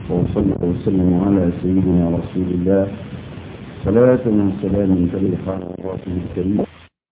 وصلى وسلم على سيدنا رسول الله صلاة وسلاما تليق على راسه الكريم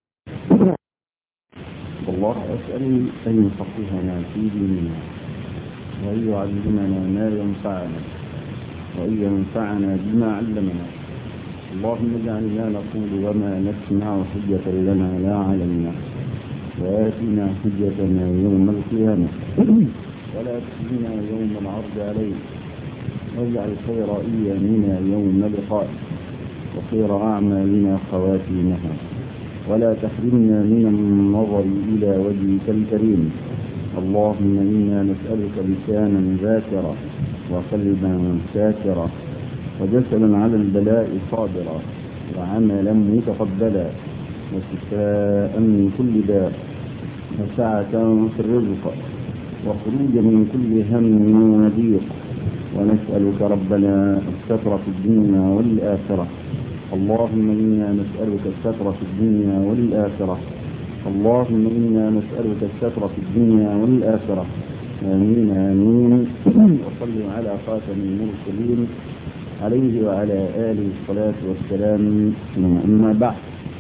والله أسأل أن يفقهنا في ديننا وأن يعلمنا ما ينفعنا وأن ينفعنا بما علمنا اللهم اجعل ما نقول وما نسمع حجة لنا لا علينا وآتنا حجتنا يوم القيامة ولا تخزنا يوم العرض عليك واجعل خير أيامنا يوم لقائك وخير أعمالنا خواتيمها ولا تحرمنا من النظر إلى وجهك الكريم اللهم إنا نسألك لسانا ذاكرا وقلبا شاكرا وجسدا على البلاء صابرا وعملا متقبلا وشفاء من كل داء وسعة في الرزق وخروجا من كل هم وضيق ونسألك ربنا الستر في الدنيا والآخرة اللهم إنا نسألك الستر في الدنيا والآخرة اللهم إنا نسألك الستر في الدنيا والآخرة آمين آمين وصلوا على خاتم المرسلين عليه وعلى آله الصلاة والسلام أما بعد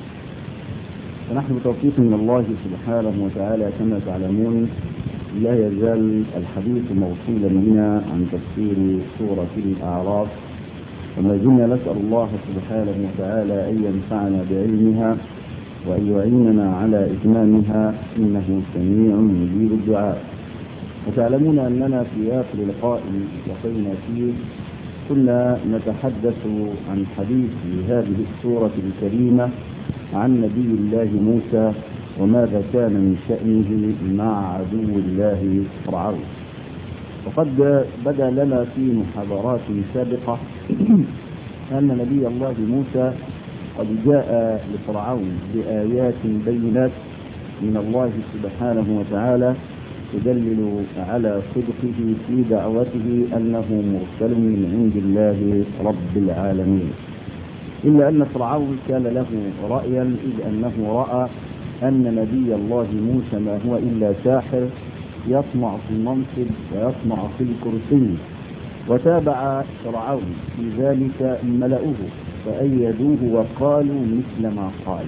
فنحن بتوفيق من الله سبحانه وتعالى كما تعلمون لا يزال الحديث موصولا بنا عن تفسير سورة الأعراف وما زلنا نسأل الله سبحانه وتعالى أن ينفعنا بعلمها وأن يعيننا على إتمامها إنه سميع مجيب الدعاء وتعلمون أننا في آخر لقاء التقينا فيه كنا نتحدث عن حديث هذه السورة الكريمة عن نبي الله موسى وماذا كان من شأنه مع عدو الله فرعون وقد بدا لنا في محاضرات سابقة أن نبي الله موسى قد جاء لفرعون بآيات بينات من الله سبحانه وتعالى تدلل على صدقه في دعوته أنه مرسل من عند الله رب العالمين إلا أن فرعون كان له رأيا إذ أنه رأى أن نبي الله موسى ما هو إلا ساحر يطمع في المنصب ويطمع في الكرسي وتابع فرعون في ذلك ملأه فأيدوه وقالوا مثل ما قال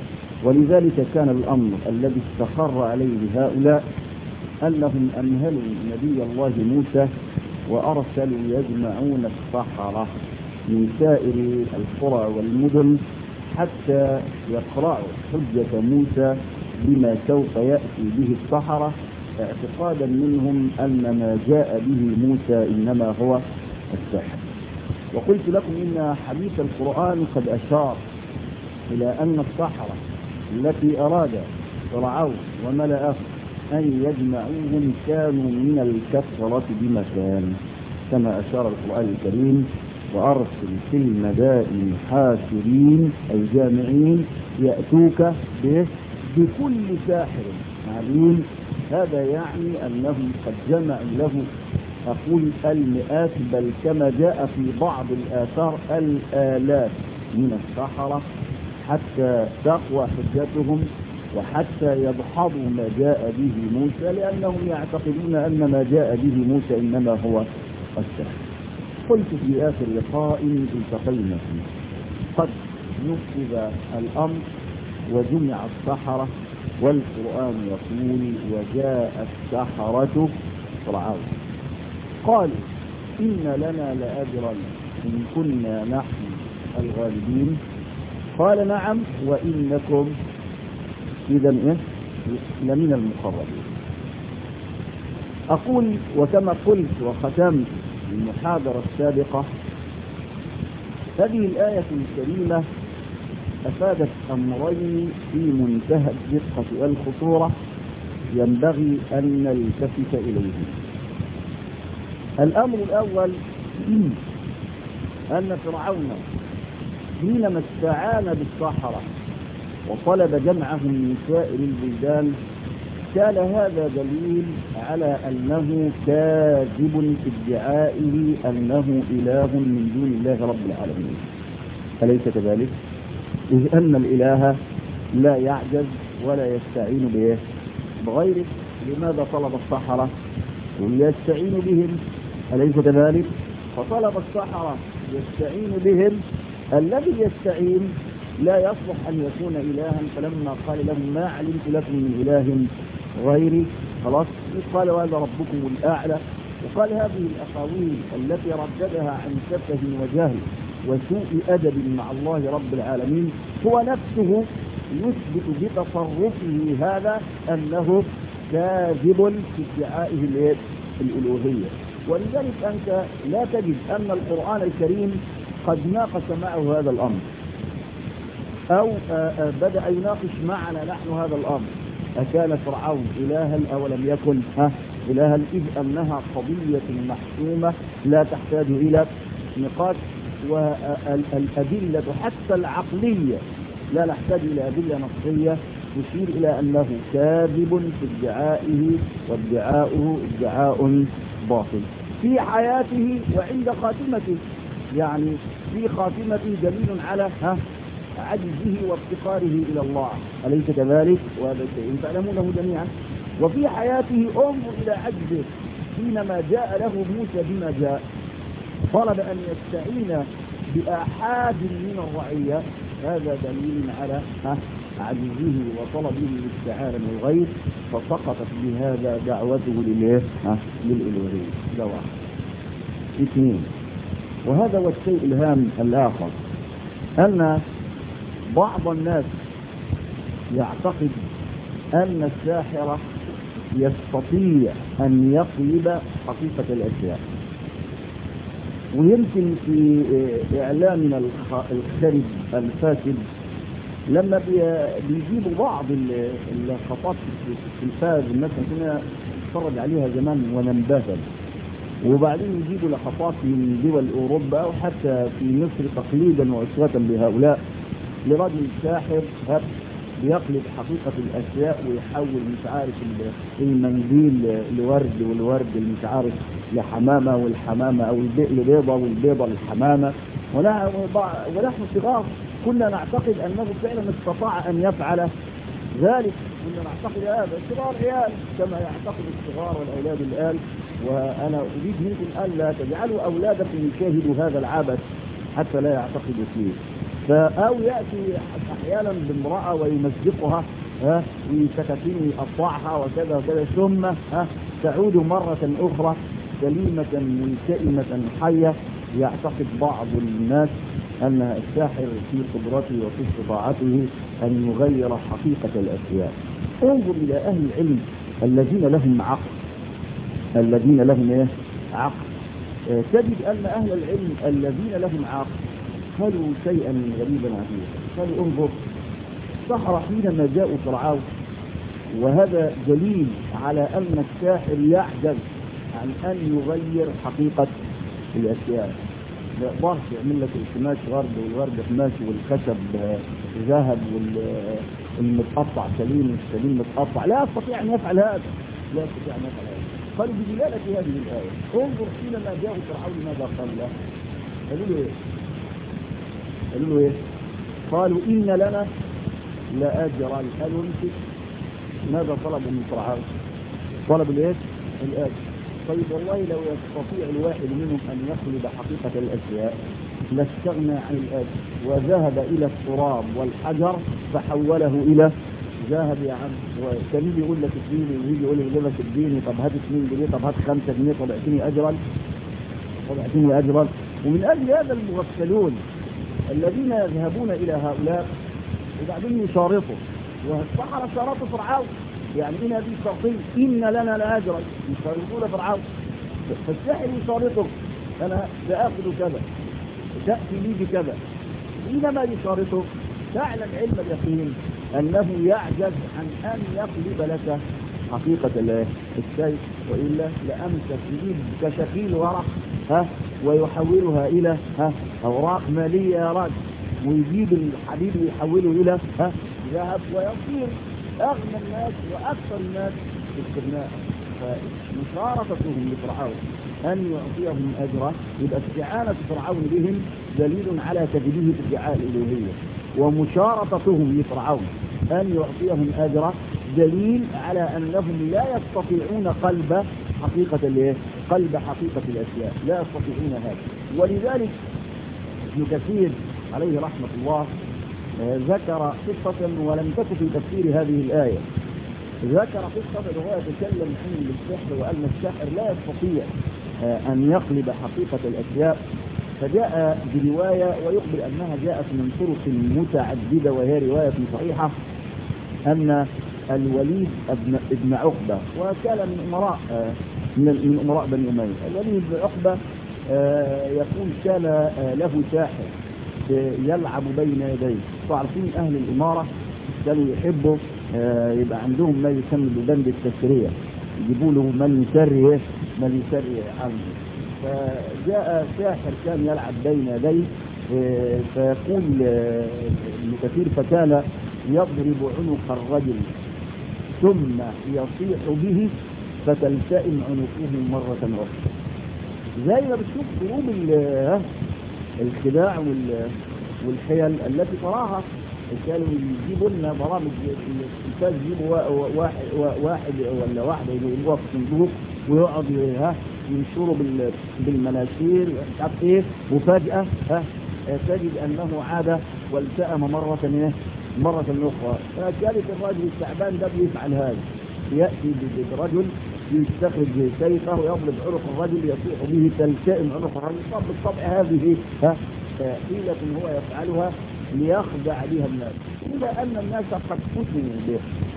ولذلك كان الأمر الذي استقر عليه هؤلاء أنهم أمهلوا نبي الله موسى وأرسلوا يجمعون السحرة من سائر القرى والمدن حتى يقرأوا حجة موسى بما سوف يأتي به السحرة اعتقادا منهم أن ما جاء به موسى إنما هو السحر وقلت لكم إن حديث القرآن قد أشار إلى أن السحرة التي أراد فرعون وملأه أن يجمعوهم كانوا من الكثرة بمكان كما أشار القرآن الكريم وأرسل في المدائن حاشرين أي جامعين يأتوك بكل ساحر عليم هذا يعني أنهم قد جمعوا له أقول المئات بل كما جاء في بعض الآثار الآلاف من السحرة حتى تقوى حجتهم وحتى يدحضوا ما جاء به موسى لأنهم يعتقدون أن ما جاء به موسى إنما هو السحر قلت في آخر لقاء التقينا فيه قد نفذ الأمر وجمع السحرة والقرآن يقول وجاء السحرة فرعون قالوا إن لنا لأجرا إن كنا نحن الغالبين قال نعم وإنكم إذا إيه؟ لمن المقربين أقول وكما قلت وختمت المحاضرة السابقة هذه الآية الكريمة أفادت أمرين في منتهى الدقة والخطورة ينبغي أن نلتفت إليهم الأمر الأول أن فرعون حينما استعان بالسحرة وطلب جمعهم من سائر البلدان كان هذا دليل على أنه كاذب في ادعائه أنه إله من دون الله رب العالمين أليس كذلك؟ إذ أن الإله لا يعجز ولا يستعين به بغيره لماذا طلب السحرة ويستعين بهم أليس كذلك؟ فطلب السحرة يستعين بهم الذي يستعين لا يصلح أن يكون إلها فلما قال لهم ما علمت لكم من إله غيري خلاص قال وهذا ربكم الأعلى وقال هذه الأقاويل التي رددها عن سفه وجهل وسوء أدب مع الله رب العالمين هو نفسه يثبت بتصرفه هذا أنه كاذب في ادعائه الألوهية ولذلك أنت لا تجد أن القرآن الكريم قد ناقش معه هذا الأمر أو بدأ يناقش معنا نحن هذا الأمر أكان فرعون إلها أو لم يكن ها إلها إذ أنها قضية محسومة لا تحتاج إلى نقاش والأدلة حتى العقلية لا نحتاج إلى أدلة نصية تشير إلى أنه كاذب في ادعائه وادعاؤه ادعاء باطل في حياته وعند خاتمته يعني في خاتمته دليل على ها عجزه وافتقاره إلى الله أليس كذلك وهذا شيء تعلمونه جميعا وفي حياته انظر إلى عجزه حينما جاء له موسى بما جاء طلب أن يستعين بآحاد من الرعية هذا دليل على عجزه وطلبه الاستعانة من الغير فسقطت بهذا دعوته للايه؟ للإلوهية ده واحد اثنين وهذا هو الشيء الهام الآخر أن بعض الناس يعتقد أن الساحر يستطيع أن يقلب حقيقة الأشياء ويمكن في إعلامنا الخرب الفاسد لما بيجيبوا بعض الخطاب في التلفاز الناس كنا نتفرج عليها زمان وننبهر وبعدين يجيبوا لقطات من دول اوروبا او حتى في مصر تقليدا واسوه بهؤلاء لرجل ساحر هب بيقلب حقيقة الأشياء ويحول مش عارف المنديل لورد والورد مش عارف لحمامة والحمامة أو البئر بيضة والبيضة للحمامة ونحن صغار كنا نعتقد أنه فعلا استطاع أن يفعل ذلك كنا نعتقد هذا صغار عيال كما يعتقد الصغار والأولاد الآن وأنا أريد منكم ألا تجعلوا أولادكم يشاهدوا هذا العبث حتى لا يعتقدوا فيه أو يأتي أحيانا بامرأة ويمزقها ها بسكاكين يقطعها وكذا وكذا ثم ها تعود مرة أخرى سليمة ملتئمة حية يعتقد بعض الناس أن الساحر في قدرته وفي استطاعته أن يغير حقيقة الأشياء انظر إلى أهل العلم الذين لهم عقل الذين لهم إيه؟ عقل تجد أن أهل العلم الذين لهم عقل قالوا شيئا غريبا عجيبا قالوا انظر السحرة حينما جاءوا فرعون وهذا دليل على أن الساحر يعجز عن أن يغير حقيقة الأشياء ما يقدرش يعمل لك القماش ورد والورد قماش والخشب ذهب والمتقطع سليم والسليم متقطع لا يستطيع أن يفعل هذا لا يستطيع أن يفعل هذا قالوا بدلالة هذه الآية انظر حينما جاءوا فرعون ماذا قال له قالوا له ايه قالوا له ايه قالوا إن لنا لأجرا قالوا انت ماذا طلبوا من فرعون طلب الايه الأجر طيب والله لو يستطيع الواحد منهم أن يقلب حقيقة الأشياء لاستغنى عن الأجر وذهب إلى التراب والحجر فحوله إلى ذهب يا عم وكان يجي يقول لك اديني ويجي يقول لي لك اديني طب هات 2 جنيه طب هات 5 جنيه طب اعطيني اجرا طب اعطيني اجرا ومن اجل هذا المغفلون الذين يذهبون الى هؤلاء وبعدين يشارطوا والسحرة شارطوا فرعون يعني إن هذه الشرطين إن لنا لاجرا يشارطون فرعون فالساحر يشارطك أنا سآخذ كذا تأتي لي بكذا حينما يشارطك تعلم علم اليقين أنه يعجز عن أن يقلب لك حقيقة الشيء وإلا لأمسك يجيب كشكيل ورق ها ويحولها إلى ها أوراق مالية يا راجل ويجيب الحديد ويحوله إلى ها ذهب ويصير أغنى الناس وأكثر الناس استغناء فمشاركتهم لفرعون أن يعطيهم أجره يبقى استعانة فرعون بهم دليل على كذبه في ادعاء الألوهية ومشارطتهم لفرعون أن يعطيهم أجره دليل على أنهم لا يستطيعون قلب حقيقة الايه؟ قلب حقيقة الأشياء لا يستطيعون هذا ولذلك ابن كثير عليه رحمة الله ذكر قصة ولم تكن في تفسير هذه الآية ذكر قصة وهو يتكلم عن السحر وأن الساحر لا يستطيع أن يقلب حقيقة الأشياء فجاء برواية ويخبر أنها جاءت من طرق متعددة وهي رواية صحيحة أن الوليد ابن, ابن عقبة وكان من أمراء من أمراء بني أمية الوليد بن عقبة يقول كان له ساحر يلعب بين يديه تعرفين أهل الإمارة كانوا يحبوا يبقى عندهم ما يسمى ببند التسرية يجيبوا له من يسري من يسري عنه فجاء ساحر كان يلعب بين يديه فيقول ابن كثير فكان يضرب عنق الرجل ثم يصيح به فتلتئم عنقه مرة أخرى زي ما بتشوف ضروب الخداع والحيل التي تراها كانوا يجيبوا لنا برامج التلفاز يجيبوا واحد واحد ولا واحده يجيبوها في صندوق ويقعد ها ينشروا بالمناشير مش عارف ايه وفجاه ها تجد انه عاد والتأم مرة ايه مرة أخرى فكذلك الرجل التعبان ده بيفعل هذا يأتي برجل يستخرج سيفه ويضرب عنق الرجل يصيح به تلتئم عنق الرجل طب بالطبع هذه ها حيلة هو يفعلها ليخدع بها الناس إلا أن الناس قد فتنوا به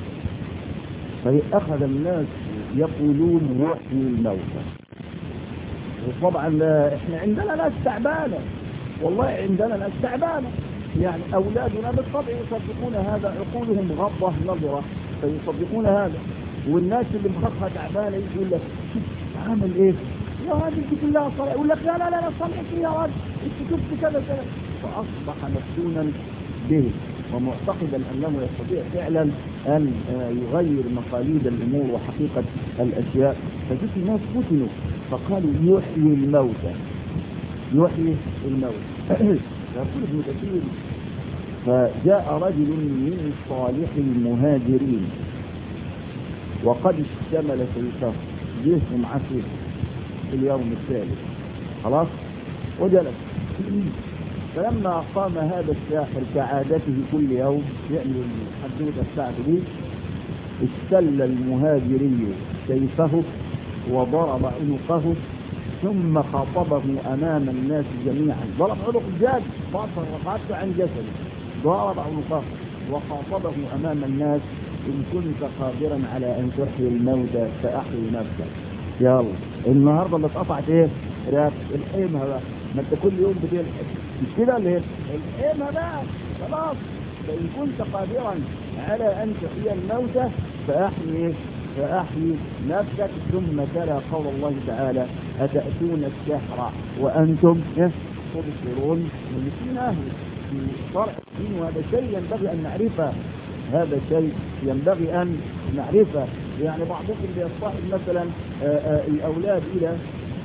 فأخذ الناس يقولون يحيي الموتى وطبعا احنا عندنا ناس تعبانة والله عندنا ناس تعبانة يعني أولادنا بالطبع يصدقون هذا عقولهم غضة نظرة فيصدقون هذا والناس اللي مخخها تعبانة يقول لك عامل ايه يا راجل دي كلها صلاة يقول لك لا لا لا صلحت يا راجل انت شفت كذا كذا فأصبح مفتونا به ومعتقدا أنه يستطيع فعلا أن يغير مقاليد الأمور وحقيقة الأشياء فجئت الناس فتنوا فقالوا يحيي الموتى يحيي الموتى يقول ابن كثير فجاء رجل من صالح المهاجرين وقد اشتمل سيفه جه معاه سيف في اليوم الثالث خلاص وجلس فلما قام هذا الساحر كعادته كل يوم يعمل الحدوته بتاعته دي استل المهاجري سيفه وضرب عنقه ثم خاطبه امام الناس جميعا ضرب عنق الجاد رفعته عن جسده ضرب عنقه وخاطبه امام الناس ان كنت قادرا على ان تحيي الموتى فاحيي نفسك يلا النهارده اللي اتقطعت ايه؟ الحيمها بقى ما انت كل يوم بتلحق مش كده اللي الحيمها بقى خلاص فان كنت قادرا على ان تحيي الموتى فاحيي فأحيي نفسك ثم تلا قول الله تعالى أتأتون السحر وأنتم تبصرون من أهل في شرع الدين وهذا شيء ينبغي أن نعرفه هذا شيء ينبغي أن نعرفه يعني بعضكم بيصطحب مثلا آآ آآ الأولاد إلى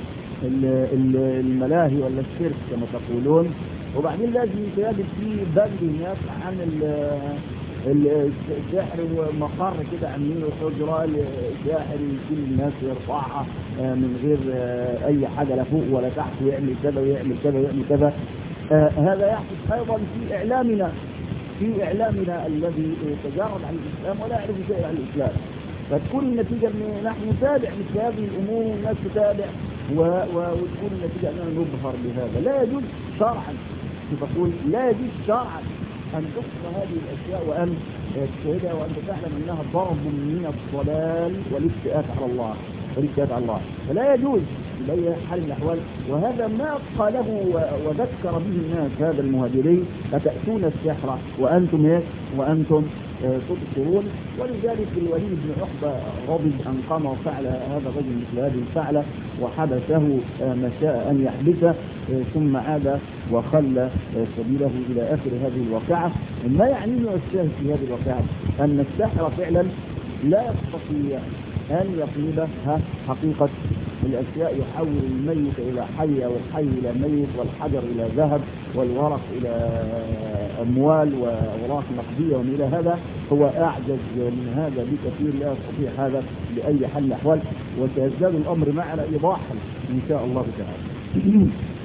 الملاهي ولا الشرك كما تقولون وبعدين لازم يتواجد فيه بند هناك عن السحر ومقر كده عاملين حجره الساحر يشيل الناس ويرفعها من غير اي حاجه لا فوق ولا تحت ويعمل كذا ويعمل كذا ويعمل كذا هذا يحدث ايضا في اعلامنا في اعلامنا الذي تجرد عن الاسلام ولا يعرف شيء عن الاسلام فتكون النتيجه ان نحن نتابع مثل هذه الامور والناس تتابع وتكون النتيجه اننا نظهر بهذا لا يجوز شرعا تقول لا يجوز شرعا أن تخفى هذه الأشياء وأن تشهدها وأنت تعلم أنها ضرب من الضلال والافتئات على الله والافتئات على الله فلا يجوز بأي حال من الأحوال وهذا ما قاله وذكر به الناس هذا المهاجرين أتأتون السحر وأنتم إيه؟ وأنتم تبصرون ولذلك الوليد بن عقبة غضب أن قام وفعل هذا الرجل مثل هذه الفعلة وحبسه ما شاء أن يحبسه ثم عاد وخلى سبيله إلى آخر هذه الواقعة ما يعنيه الشاهد في هذه الواقعة أن الساحر فعلا لا يستطيع أن يقلب حقيقة الأشياء يحول الميت إلى حي أو الحي إلى ميت والحجر إلى ذهب والورق إلى أموال وأوراق نقدية وما إلى هذا هو أعجز من هذا بكثير لا يستطيع هذا بأي حل من الأحوال وسيزداد الأمر معنا إيضاحا إن شاء الله تعالى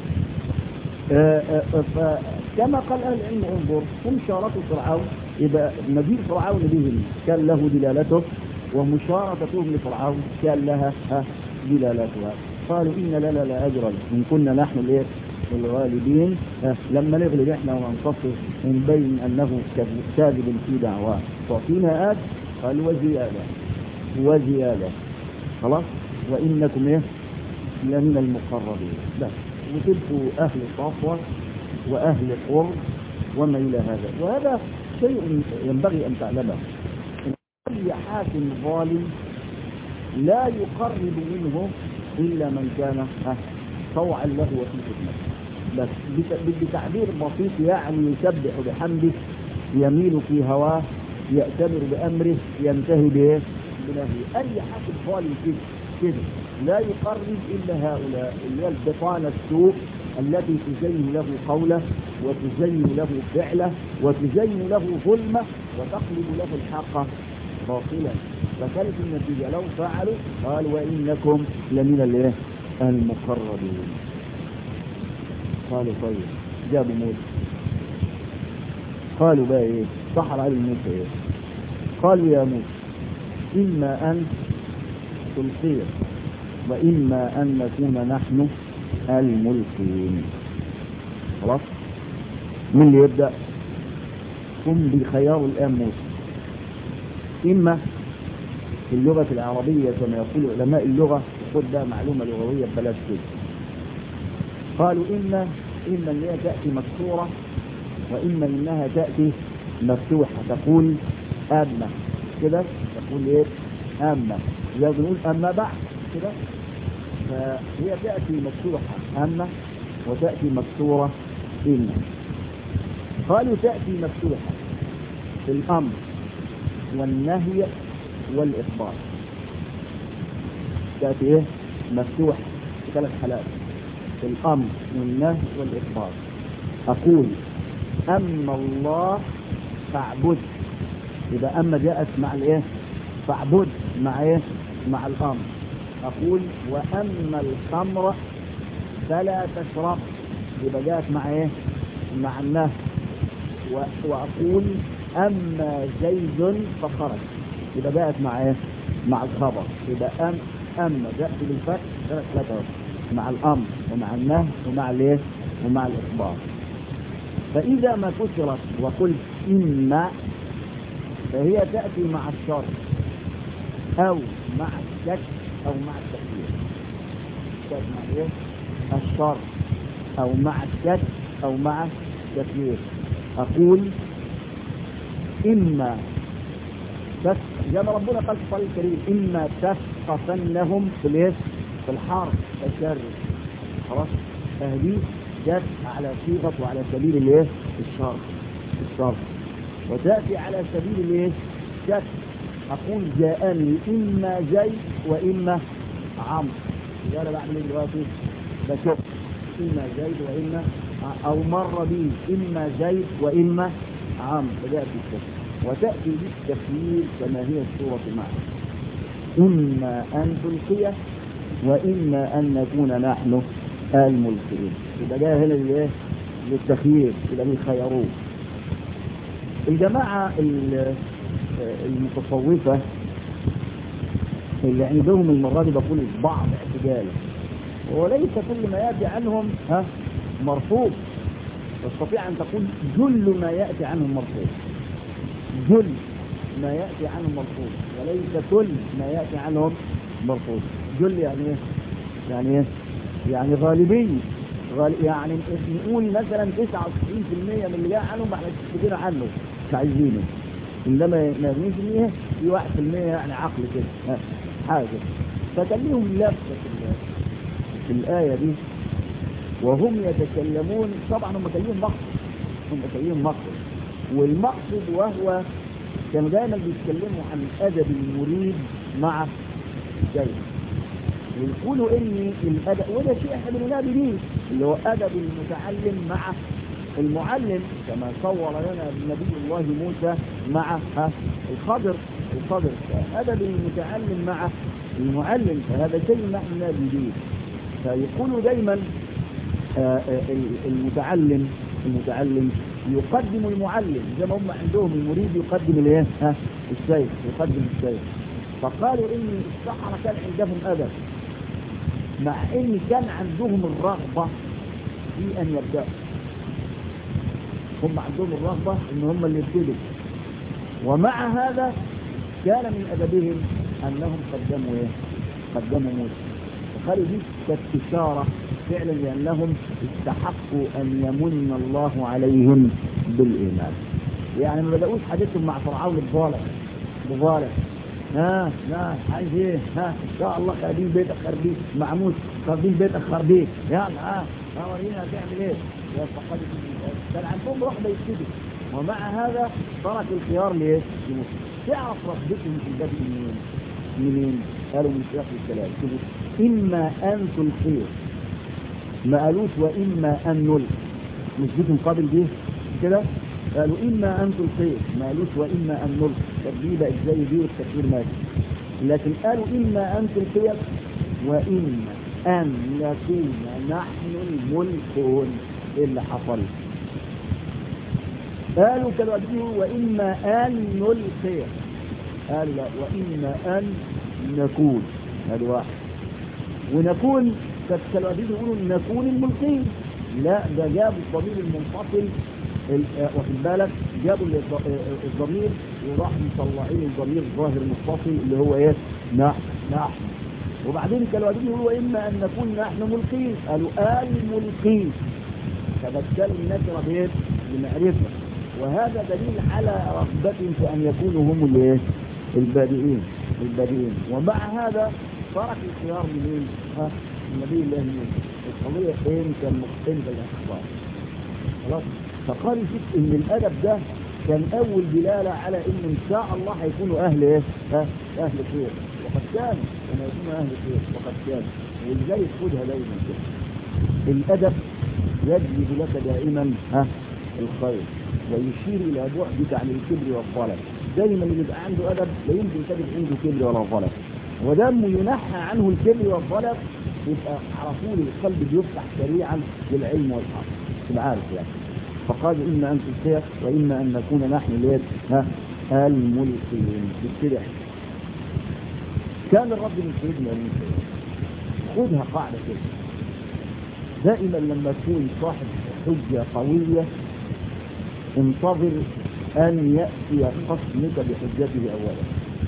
فكما قال أهل العلم انظر هم شاركوا فرعون إذا مجيء فرعون بهم كان له دلالته ومشاركتهم لفرعون كان لها دلالتها قالوا إن لنا لا أجرا إن كنا نحن الإيه الغالبين لما نغلب احنا وننتصر ونبين انه كاذب في دعواه تعطينا آد قال وزيادة وزيادة خلاص وإنكم إيه لمن المقربين بس وتبقوا أهل صفوة وأهل قرب وما إلى هذا وهذا شيء ينبغي أن تعلمه أي حاكم ظالم لا يقرب منه إلا من كان طوعا له وفي خدمته بس بتعبير بسيط يعني يسبح بحمده يميل في هواه يأتمر بأمره ينتهي به بنهيه أي حاكم ظالم كده كده لا يقرب إلا هؤلاء اللي هي البطانة السوء التي تزين له قوله وتزين له فعله وتزين له ظلمه وتقلب له الحق باطلا فكانت النتيجة لو فعلوا قال وإنكم لمن الايه المقربين قالوا طيب جابوا موسى قالوا بقى ايه صحر على موسى ايه قالوا يا موسى إما أن تلقي وإما أن نكون نحن الملقين خلاص من اللي يبدأ هم بخيار الآن موسى إما في اللغة العربية كما يقول علماء اللغة خد بقى معلومة لغوية بلاش كده قالوا إما إما أن هي تأتي مكسورة وإما إنها تأتي مفتوحة تقول أما كده تقول إيه أما زي بنقول أما بعد كده فهي تأتي مفتوحة أما وتأتي مكسورة إما قالوا تأتي مفتوحة في الأمر والنهي والإخبار تأتي إيه مفتوحة في ثلاث حالات في الأمر والنهي والإخبار أقول أما الله فاعبد إذا أما جاءت مع الإيه فاعبد مع إيه مع الأمر أقول وأما الخمر فلا تشرب يبقى جاءت مع إيه مع النهي وأقول أما زيد فخرج يبقى جاءت مع إيه مع الخبر يبقى أم أما جاءت بالفتح ثلاث ثلاثة مع الأمر ومع النهي ومع الإيه ومع الإخبار فإذا ما كسرت وقلت إما فهي تأتي مع الشر أو مع الشك أو مع التكفير تأتي مع إيه الشر أو مع الشك أو مع التكفير أقول إما بس زي ما ربنا قال في القرآن الكريم إما تثقفنهم في الإيه في الحرب الشر خلاص فهذه جت على صيغة وعلى سبيل الايه الشر الشر وتأتي على سبيل الايه شك أقول جاءني إما زيد وإما عمرو قال بعمل ايه دلوقتي بشوف إما زيد وإما أو مر بي إما زيد وإما عمرو فجاءت بالشك وتأتي بالتخييل كما هي الصورة معه إما أن تلقيه وإما أن نكون نحن الملقين يبقى جاء هنا للايه للتخيير يبقى بيخيروه الجماعة المتصوفة اللي عندهم المرة دي بقول بعض اعتدال وليس كل ما يأتي عنهم ها مرفوض تستطيع أن تقول جل ما يأتي عنهم مرفوض جل ما يأتي عنهم مرفوض وليس كل ما يأتي عنهم مرفوض جل يعني ايه يعني ايه يعني غالبية غال... يعني نقول مثلا 99% من اللي جاء عنهم احنا كتير عنه مش عايزينه انما ما 100% في 1% يعني عقل كده حاجة فكان لهم لفة في الآية دي وهم يتكلمون طبعا هم كان لهم مقصد هم كان لهم مقصد والمقصد وهو كانوا دايما بيتكلموا عن أدب المريد مع الشيخ ويقولوا ان الادب وده شيء احنا بننادي بيه اللي هو ادب المتعلم مع المعلم كما صور لنا نبي الله موسى مع ها الخضر الخضر ادب المتعلم مع المعلم فهذا شيء نحن ننادي به فيقولوا دايما آه، آه، المتعلم المتعلم يقدم المعلم زي ما هم عندهم المريد يقدم الايه ها السيف يقدم السيف فقالوا ان السحرة كان عندهم ادب مع ان كان عندهم الرغبة في ان يبدأوا هم عندهم الرغبة ان هم اللي يبتدوا ومع هذا كان من ادبهم انهم قدموا ايه قدموا موسى وقالوا دي كانت اشاره فعلا لانهم استحقوا ان يمن الله عليهم بالايمان يعني ما بدأوش حديثهم مع فرعون الظالم الظالم ها لا عايز ايه ها ان شاء الله خاربين بيتك خاربين مع موسى خاربين بيتك خاربين يلا ها ها ورينا هتعمل ايه يا فقد كان عندهم رغبه يبتدوا ومع هذا ترك الخيار ليه؟ لموسى تعرف رغبتهم في البدء منين؟ منين؟ قالوا من سياق الكلام شوفوا اما ان تلقيه ما قالوش واما ان نلقي مش دي مقابل دي كده قالوا اما ان تلقيه ما قالوش واما ان نلقي طب بقت زي دي والتكفير ماشي لكن قالوا اما ان تلقيه واما ان نكون نحن الملقون ايه اللي حصل قالوا كانوا يقولوا واما ان نلقي قالوا لا واما ان نكون هذا واحد ونكون كانوا يقولوا نكون الملقين لا ده جابوا الضمير المنفصل واخد بالك جابوا الضمير وراح مطلعين الضمير الظاهر المتصل اللي هو ايه نحن نحن وبعدين كانوا يقولوا اما ان نكون نحن ملقين قالوا آل ملقين فبدلوا النكره بايه بمعرفه وهذا دليل على رغبتهم في ان يكونوا هم الايه البادئين البادئين ومع هذا ترك الخيار منين ها النبي الله موسى القضيه فين كان مختلف الاخبار خلاص فقال شوف ان الادب ده كان اول دلاله على ان ان شاء الله هيكونوا اهل ايه ها اهل خير وقد كانوا كما يكونوا اهل خير وقد كانوا ولذلك خدها دايما كده الادب يجلب لك دائما ها الخير ويشير الى بعدك عن الكبر والظلم دايما اللي بيبقى عنده ادب لا يمكن تجد عنده كبر ولا ظلم ودم ينحى عنه الكبر والظلم يبقى على طول القلب بيفتح سريعا للعلم والحق تبقى عارف يعني فقال اما ان تلقيه واما ان نكون نحن اليد ها الملقين بالكده كان الرب من سيدنا موسى خدها قاعده كده دائما لما تكون صاحب حجه قويه انتظر ان ياتي خصمك بحجته اولا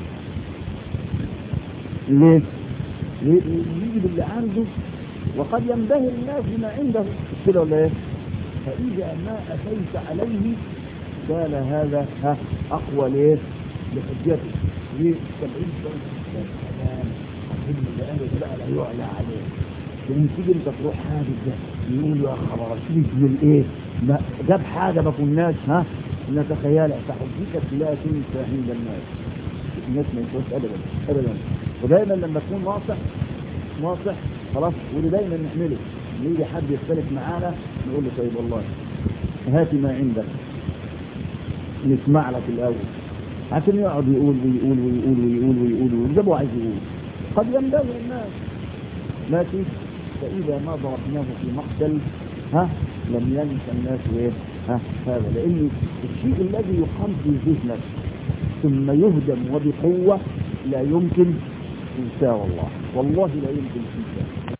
ليه؟ يجي باللي عنده وقد ينبهر الناس بما عنده كده ولا ايه؟ فإذا ما أتيت عليه كان هذا ها أقوى ليه؟ لحجته ليه؟ سبعين سنة كلام أظن بقاله بقى لا يعلى عليه لأن تيجي أنت تروح حاجة ده يقول يا خبر شوف من إيه؟ ما جاب حاجة ما كناش ها نتخيلها فحجتك لا تنسى عند الناس الناس ما ينسوش أبدا أبدا ودايما لما تكون ناصح ناصح خلاص واللي دايما نعمله يجي حد يختلف معانا نقول له طيب والله هات ما عندك نسمع لك الاول عشان يقعد يقول ويقول ويقول ويقول ويقول ويقول ده هو عايز يقول قد ينبغي الناس لكن فاذا ما ضربناه في مقتل ها لم ينسى الناس ايه ها هذا لان الشيء الذي يقام في ذهنك ثم يهدم وبقوه لا يمكن انساه والله والله لا يمكن انساه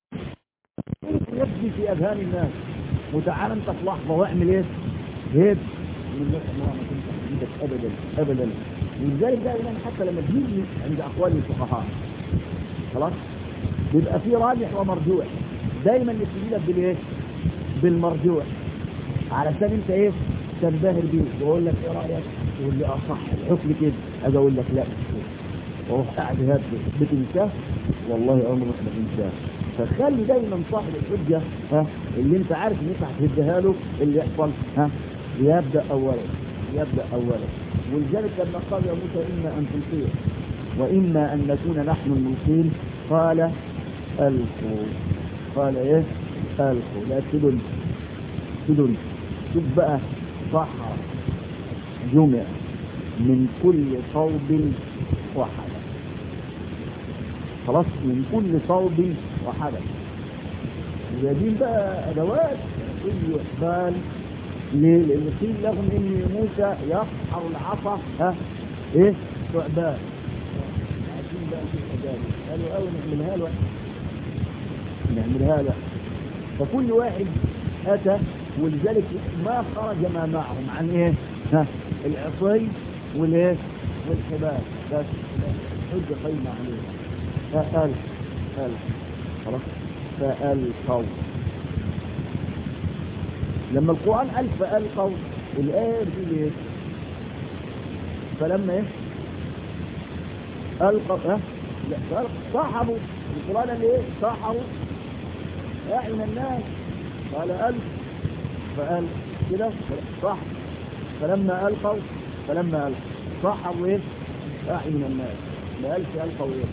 يبدي في اذهان الناس وتعال انت في لحظه واعمل ايه؟ هيب من الناس ما كنت عندك ابدا ابدا ولذلك دائما حتى لما تيجي عند اقوال الفقهاء خلاص بيبقى في راجح ومرجوح دايما يبتدي لك بالايه؟ بالمرجوح علشان انت ايه؟ تنبهر بيه واقول لك ايه رايك؟ تقول لي اه صح الحكم كده اجي اقول لك لا مش كده واروح قاعد هاد بتنساه والله عمرك ما تنساه فخلي دايما صاحب الحجة ها اللي انت عارف ان انت هتهدها له اللي يحصل ها يبدأ اولا يبدأ اولا ولذلك لما قال يا موسى اما ان تلقيه واما ان نكون نحن الملقين قال ألقوا قال إيه ألقوا لا تدن تدن شوف بقى صحر جمع من كل صوب وحدة خلاص من كل صوب وحدة جايبين بقى أدوات كل إحبال ليه؟ لأن قيل لهم إن موسى يصحر العصا ها إيه؟ ثعبان عايزين بقى في الأدوات قالوا أول نعملها له نعملها له فكل واحد أتى ولذلك ما خرج ما معهم عن إيه؟ ها العصي والإيه؟ والحبال بس حجة قيمة عليها فأل أل خلاص فألقوا لما القرآن قال فألقوا الآية بتقول إيه؟ فلما إيه؟ ألقوا ها؟ لا فألقوا. صاحبوا القرآن قال إيه؟ صاحبوا أعين الناس قال ألف فألقوا كده صح فلما ألقوا فلما ألقوا صاحبوا إيه؟ أعين الناس ما قالش ألقوا إيه؟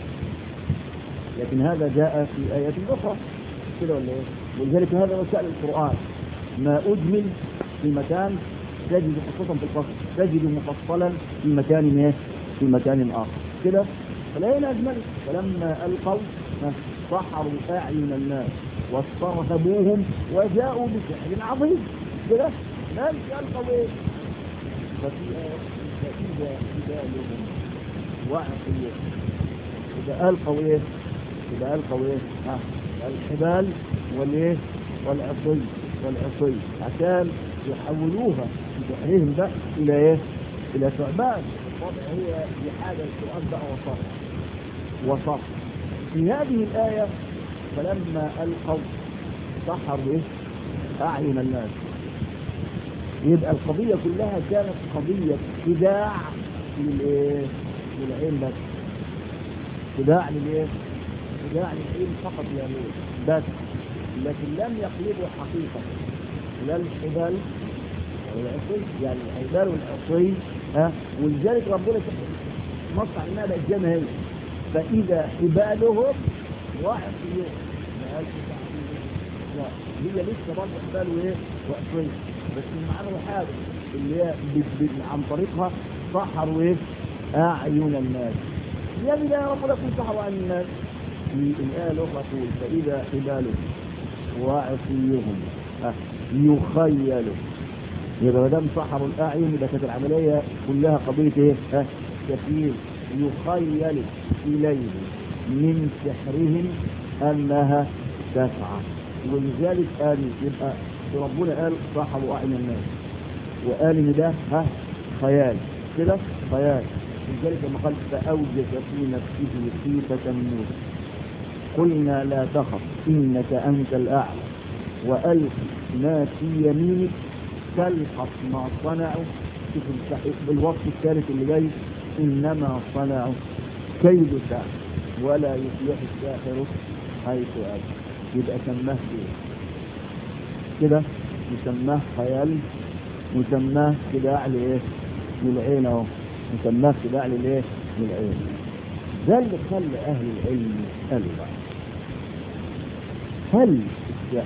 لكن هذا جاء في آيات أخرى كده ولا إيه؟ ولذلك هذا وسائل القرآن ما أجمل في مكان تجد خصوصا في الفصل تجد مفصلا في مكان إيه؟ في مكان آخر كده فالآية أجمل فلما ألقوا سحروا أعين الناس واسترهبوهم وجاءوا بسحر عظيم كده ما ألقوا إيه؟ ففي فإذا حبالهم وعصيهم إذا ألقوا إيه؟ إذا ألقوا إيه؟ ها الحبال والإيه؟ والعصي والعصي عشان يحولوها بسحرهم ده إلى إيه؟ إلى ثعبان الوضع هي بحاجة القرآن بقى وصف وصف في هذه الآية فلما ألقوا سحروا إيه؟ أعين الناس يبقى القضية كلها كانت قضية خداع للإيه؟ للعين بس خداع للإيه؟ خداع للعين فقط يا نور بس لكن لم يقلبوا حقيقة لا الحبال والعصي يعني الحبال والعصي ها ولذلك ربنا نص علينا بقت زي ما هي فإذا حبالهم وعصيهم ما قالش لا هي لسه برضه حبال وايه وعصي بس المعنى حاجة اللي هي ب- ب- عن طريقها سحروا ايه أعين الناس يا بلا يا رب لكم سحروا أعين الناس في الآية الأخرى تقول فإذا حبالهم وعصيهم ها، يخيل يبقى ما دام سحروا الأعين يبقى كانت العملية كلها قضية إيه؟ ها تخيل يخيل إليه من سحرهم أنها تسعى ولذلك قال يبقى ربنا قال سحروا أعين الناس وقال إن ده ها خيال كده خيال لذلك لما قال فأوجس في نفسه خيفة موسى قلنا لا تخف إنك أنت الأعلى وألق ما في يمينك تلقف ما صنعوا شوف التح- بالوصف الثالث اللي جاي إنما صنعوا كيد ساحر ولا يفلح الساحر حيث أتى يبقى سماه إيه؟ كده يسماه خيال وسماه خداع لإيه؟ للعين أهو يسماه خداع للإيه؟ للعين ده اللي خلى أهل العلم يسألوا بقى هل السحر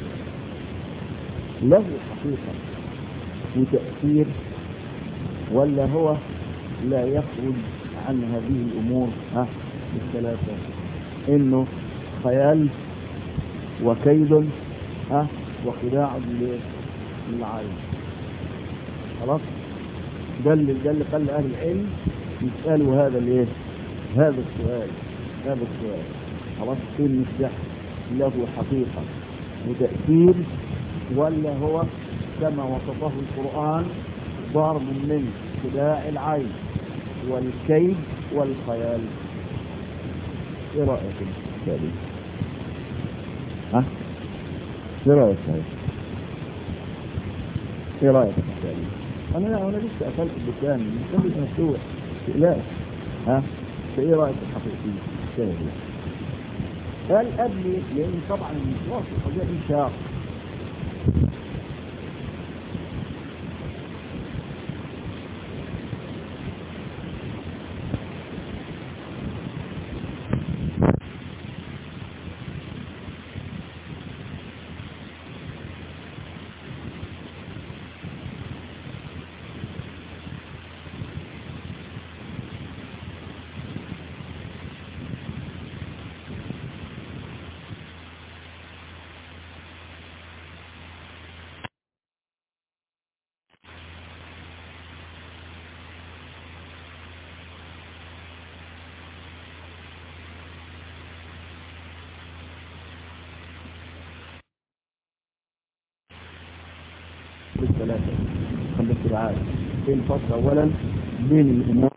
له حقيقة وتأثير ولا هو لا يخرج عن هذه الأمور ها الثلاثة إنه خيال وكيد ها وخداع لل- للعين خلاص ده اللي ده اللي خلى أهل العلم يسألوا هذا الايه هذا السؤال هذا السؤال خلاص إن السحر له حقيقة وتأثير ولا هو كما وصفه القرآن ضرب من خداع العين والكيد والخيال ايه رأيك يا أستاذي؟ ها؟ ايه رأيك يا ايه رأيك يا أستاذي؟ انا انا لسه قفلت الدكان الدكان لسه مفتوح لا ها؟ فايه رأيك الحقيقي؟ أستاذي؟ قال قبل لان طبعا المشروع في القضيه دي شاق بالثلاثة خليك تبقى عارف ايه الفصل اولا بين الامور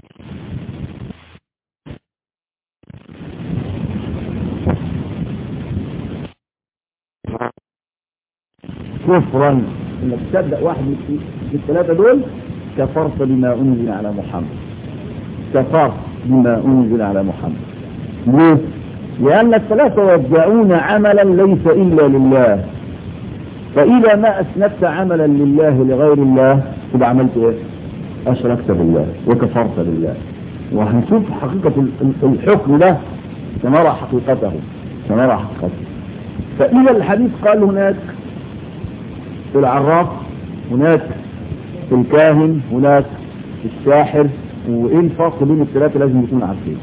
كفرا انك تصدق واحد من الثلاثة دول كفرت بما انزل على محمد كفرت بما انزل على محمد ليه؟ لأن الثلاثة يدعون عملا ليس إلا لله فإذا ما أسندت عملا لله لغير الله تبقى عملت إيه؟ أشركت بالله وكفرت بالله وهنشوف حقيقة الحكم ده سنرى حقيقته سنرى حقيقته فإذا الحديث قال هناك في العراف هناك في الكاهن هناك في الساحر وإيه الفرق بين الثلاثة لازم يكون عارفين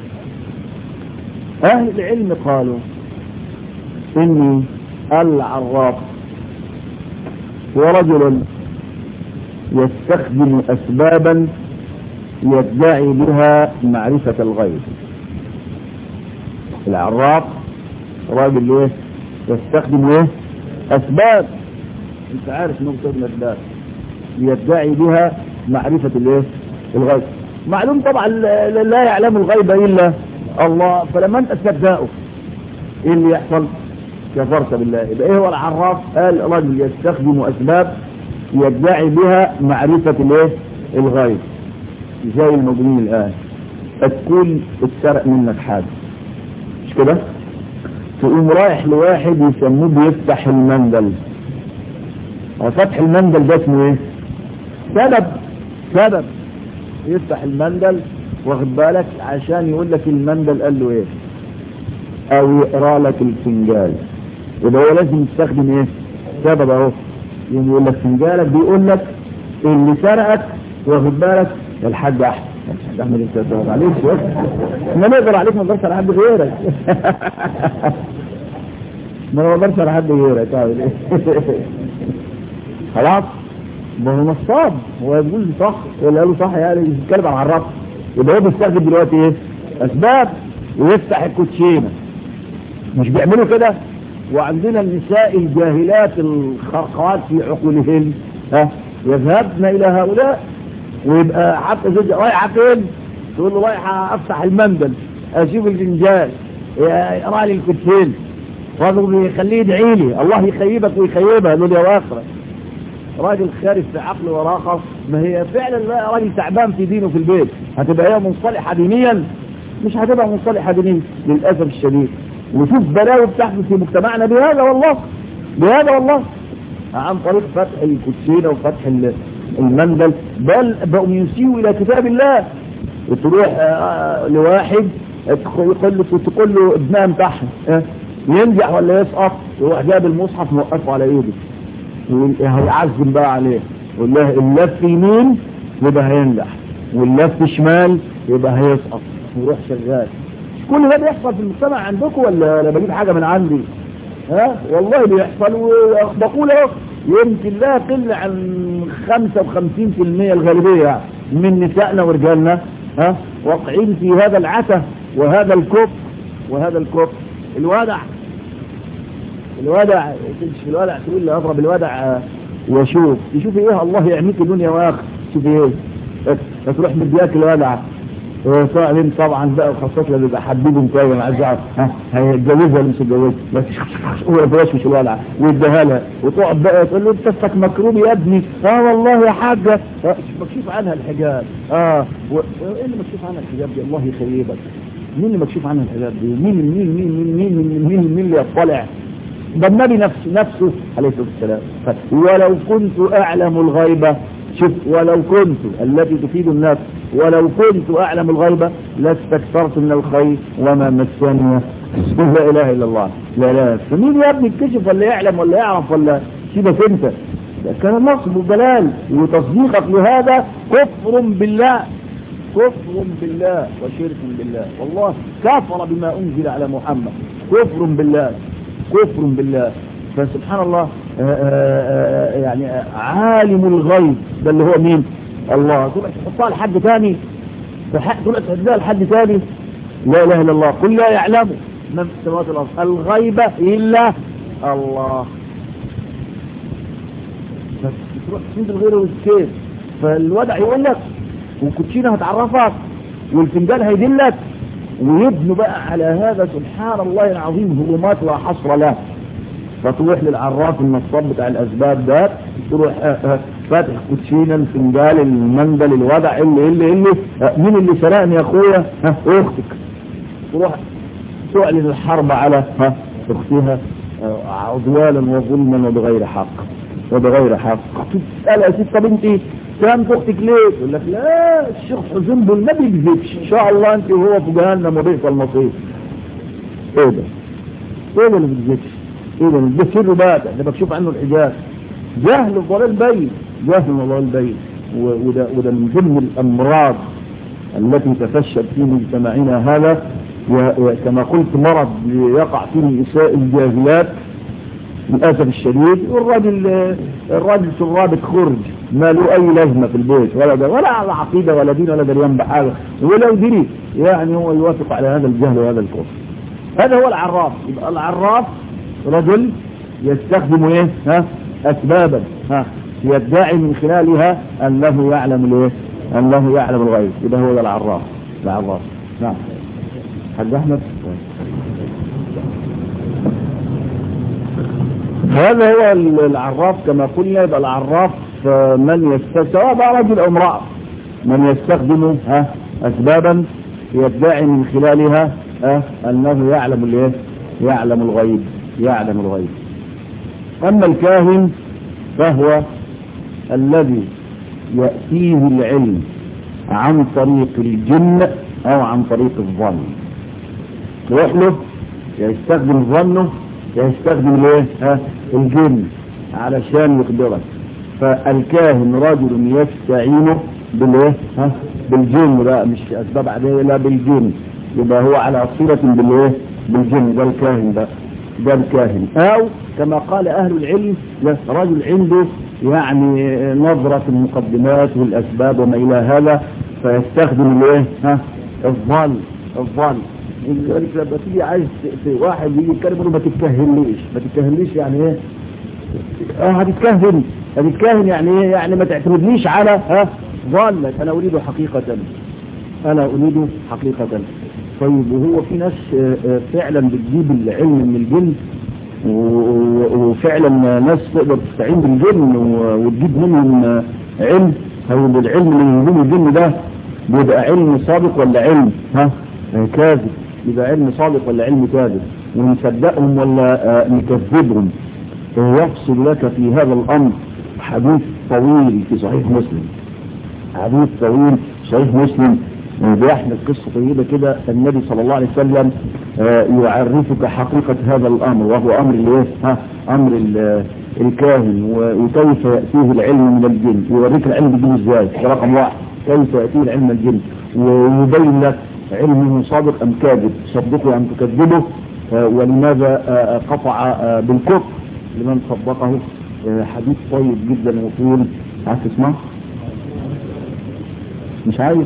أهل العلم قالوا إن العراف هو رجل يستخدم أسبابا يدعي بها معرفة الغيب العراف راجل ايه يستخدم ايه اسباب انت عارف انه بتخدم اسباب يدعي بها معرفة الايه الغيب معلوم طبعا لا يعلم الغيب الا الله فلما انت تصدقه ايه اللي يحصل كفرت بالله يبقى ايه هو العراف قال رجل يستخدم اسباب يدعي بها معرفة الايه الغيب زي الموجودين الان تكون اتسرق منك حاجة مش كده تقوم رايح لواحد يسموه بيفتح المندل وفتح المندل ده اسمه ايه سبب سبب يفتح المندل واخد بالك عشان يقول لك المندل قال له ايه او يقرا لك الفنجال يبقى هو لازم يستخدم ايه سبب اهو يقوم يقول لك فنجالك بيقول لك اللي سرقك واخد بالك الحاج احمد الحاج احمد انت تدور عليك ما نقدر عليك ما نقدرش على حد غيرك ما نقدرش على حد غيرك خلاص ما هو نصاب هو يقول لي صح ولا قال له صح يعني بيتكلم عن الرب يبقى هو بيستخدم دلوقتي ايه اسباب ويفتح الكوتشينه مش بيعملوا كده وعندنا النساء الجاهلات الخرقات في عقولهن ها يذهبن الى هؤلاء ويبقى حتى زوجها رايحه فين تقول له رايحه افتح المندل اشوف الفنجان اقرا لي الكوتشين راجل يخليه يدعي لي الله يخيبك ويخيبها له يا واخره راجل خارج في عقل وراقه ما هي فعلا لا راجل تعبان في دينه في البيت هتبقى هي منصلحه دينيا مش هتبقى منصلحه دينيا للاسف الشديد وشوف بلاوي بتحدث في مجتمعنا بهذا والله بهذا والله عن طريق فتح الكوتشينه وفتح المندل بل بقوا يسيئوا الى كتاب الله وتروح لواحد يقول له تقول له ابنها امتحن ينجح ولا يسقط يروح جاب المصحف موقفه على ايده هيعزم بقى عليه يقول له اللف يمين يبقى هينجح واللف شمال يبقى هيسقط ويروح شغال كل ده بيحصل في المجتمع عندكم ولا انا بجيب حاجه من عندي ها والله بيحصل وبقول اهو يمكن لا يقل عن 55% الغالبيه يعني من نسائنا ورجالنا ها واقعين في هذا العته وهذا الكفر وهذا الكفر الوضع الوضع تمشي الوضع تقول لي اضرب الوضع واشوف تشوف ايه الله يعميك دنيا واخر شوف ايه تروح مدياك الوضع وطبعا طبعا بقى وخاصة لما يبقى حبيبهم كده انا عايز اعرف ها هيتجوزها ولا مش هيتجوزها بس هو بلاش مش الولع ويديها لها وتقعد بقى تقول له انت استك مكروب يا ابني اه والله يا حاجه مكشوف عنها الحجاب اه ايه اللي مكشوف عنها الحجاب دي الله يخيبك مين اللي مكشوف عنها الحجاب دي مين مين مين مين مين مين مين, مين اللي يطلع ده النبي نفسه نفسه عليه الصلاه والسلام ولو كنت اعلم الغيبه شوف ولو كنت التي تفيد الناس ولو كنت أعلم الغيبة لاستكثرت من الخير وما مسني لا إله إلا الله لا لا فمين يا ابني يكتشف ولا يعلم ولا يعرف ولا سيبك انت ده كان نصب وضلال وتصديقك لهذا كفر بالله كفر بالله وشرك بالله والله كفر بما أنزل على محمد كفر بالله كفر بالله فسبحان الله آآ آآ يعني عالم الغيب ده اللي هو مين الله تروح تحطها لحد ثاني تروح تحطها لحد ثاني لا اله الا الله قل لا يعلم من في السماوات والارض الغيب الا الله تروح تسند غيره الكيف فالوضع يقول لك والكوتشينه هتعرفك والفنجان هيدلك ويبنوا بقى على هذا سبحان الله العظيم هجومات لا حصر له فتروح للعراف النصاب بتاع الاسباب ده تروح فاتح كوتشينه الفنجان المندل الوضع اللي اللي اللي مين اللي سرقني يا اخويا ها اختك تروح تعلن الحرب على ها اختها عدوانا وظلما وبغير حق وبغير حق تسأل يا ست طب انت كانت اختك ليه؟ يقول لك لا الشيخ حزين بول ما بيكذبش ان شاء الله انت وهو في جهنم وبئس المصير ايه ده؟ ايه ده اللي ما بيكذبش؟ ايه ده؟ ده سر بقى ده بكشف عنه الحجاب جهل الضلال بين جهل الضلال بين وده وده من ضمن الامراض التي تفشت في مجتمعنا هذا وكما قلت مرض يقع فيه النساء الجاهلات للاسف الشديد والراجل الراجل شرابة خرج ما له اي لازمه في البيت ولا ده ولا على عقيده ولا دين ولا دريان بحاجه ولو دري يعني هو يوافق على هذا الجهل وهذا الكفر هذا هو العراف يبقى العراف رجل يستخدم ايه ها اسبابا ها يدعي من خلالها انه يعلم الايه انه يعلم الغيب يبقى هو ده العراف العراف نعم حاج احمد هذا هو العراف كما قلنا يبقى العراف من يستخدم سواء بقى رجل او امرأة من يستخدم ها اسبابا يدعي من خلالها ها انه يعلم الايه يعلم الغيب يعلم الغيب اما الكاهن فهو الذي يأتيه العلم عن طريق الجن او عن طريق الظن يروح له يستخدم ظنه يستخدم الايه ها الجن علشان يخبرك فالكاهن رجل يستعين بالايه ها بالجن لا مش اسباب عاديه لا بالجن يبقى هو على صله بالايه بالجن ده الكاهن ده ده الكاهن او كما قال اهل العلم رجل عنده يعني نظرة في المقدمات والاسباب وما الى هذا فيستخدم الايه ها الظن الظن ولذلك لما تيجي عايز في واحد يجي يتكلم يقول ما تتكهنليش ما تتكهنليش يعني ايه اه هتتكهن هتتكهن يعني ايه يعني ما تعتمدنيش على ها ظنك انا اريد حقيقة انا اريد حقيقة طيب وهو في ناس فعلا بتجيب العلم من الجن وفعلا ناس تقدر تستعين بالجن وتجيب منهم علم او العلم اللي من الجن ده بيبقى علم صادق ولا علم ها كاذب يبقى علم صادق ولا علم كاذب ونصدقهم ولا نكذبهم يفصل لك في هذا الامر حديث طويل في صحيح مسلم حديث طويل صحيح مسلم بيحمل قصة طيبة كده النبي صلى الله عليه وسلم يعرفك حقيقة هذا الأمر وهو أمر الايه ها أمر الكاهن وكيف يأتيه العلم من الجن يوريك العلم بيجي ازاي ده رقم واحد كيف يأتيه العلم من الجن ويبين لك علمه صادق أم كاذب صدقه أم تكذبه ولماذا قطع بالكفر لمن صدقه حديث طيب جدا وطول عايز تسمع مش عايز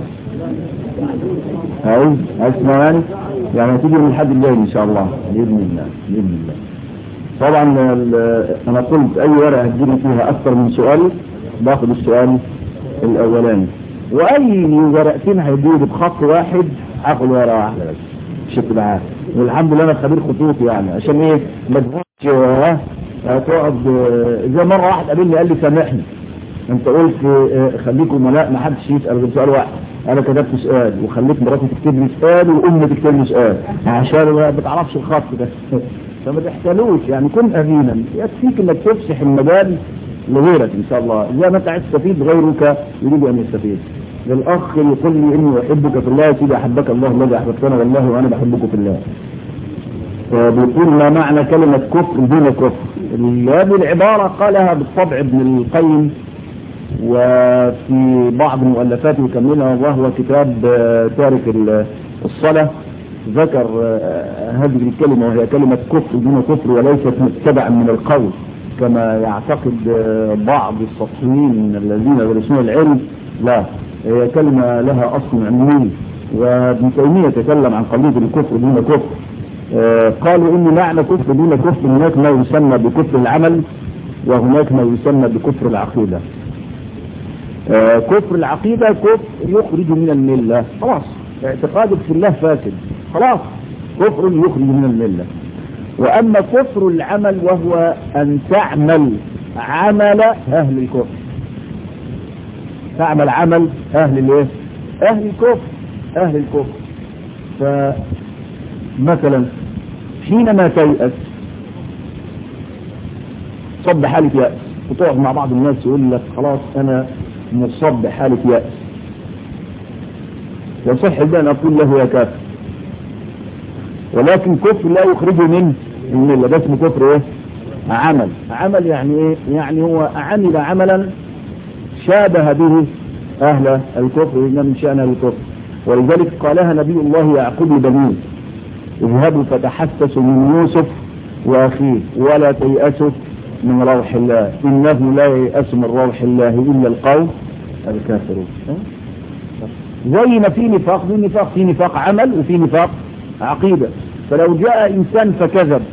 عايز عايز تسمع يعني يعني هتيجي من الحد الجاي ان شاء الله باذن الله باذن الله طبعا انا قلت اي ورقه هتجيلي فيها اكثر من سؤال باخد السؤال الاولاني واي ورقتين هيجيلي بخط واحد هاخد ورقه واحده بس شفت معاه والحمد لله انا خبير خطوط يعني عشان ايه ما تقعدش تقعد زي مره واحد قابلني قال لي سامحني انت قلت خليكم ملاء ما حدش يسال غير سؤال واحد انا كتبت سؤال وخليت مراتي تكتب لي سؤال وامي تكتب لي سؤال عشان ما بتعرفش الخط ده فما تحتلوش يعني كن امينا يكفيك انك تفسح المجال لغيرك ان شاء الله زي ما انت عايز تستفيد غيرك يريد ان يستفيد الاخ يقول لي اني احبك في الله يا سيدي احبك الله الذي احببتنا والله وانا بحبك في الله بيقول ما معنى كلمة كفر دون كفر هذه العبارة قالها بالطبع ابن القيم وفي بعض مؤلفاته يكملها وهو كتاب تارك الصلاة ذكر هذه الكلمة وهي كلمة كفر دون كفر وليست متبعا من القول كما يعتقد بعض السطحيين الذين يدرسون العلم لا هي كلمة لها أصل علمي وابن تيمية تكلم عن قضية الكفر دون كفر قالوا ان معنى كفر دون كفر هناك ما يسمى بكفر العمل وهناك ما يسمى بكفر العقيدة آه كفر العقيدة كفر يخرج من الملة خلاص اعتقادك في الله فاسد خلاص كفر يخرج من الملة وأما كفر العمل وهو أن تعمل عمل أهل الكفر تعمل عمل أهل الايه أهل الكفر أهل الكفر فمثلا حينما تيأس صب بحالة يأس وتقعد مع بعض الناس يقول لك خلاص أنا مصاب بحالة يأس يصح بأن أقول له يا كافر ولكن كفر لا يخرجه من الملة ده اسمه كفر ايه عمل عمل يعني ايه يعني هو عمل عملا شابه به اهل الكفر ان من شأن الكفر ولذلك قالها نبي الله يعقوب بنيه اذهبوا فتحسسوا من يوسف واخيه ولا تيأسوا من روح الله انه لا ييأس من روح الله الا القوم الكافرون زي ما في نفاق في نفاق في نفاق عمل وفي نفاق عقيدة فلو جاء إنسان فكذب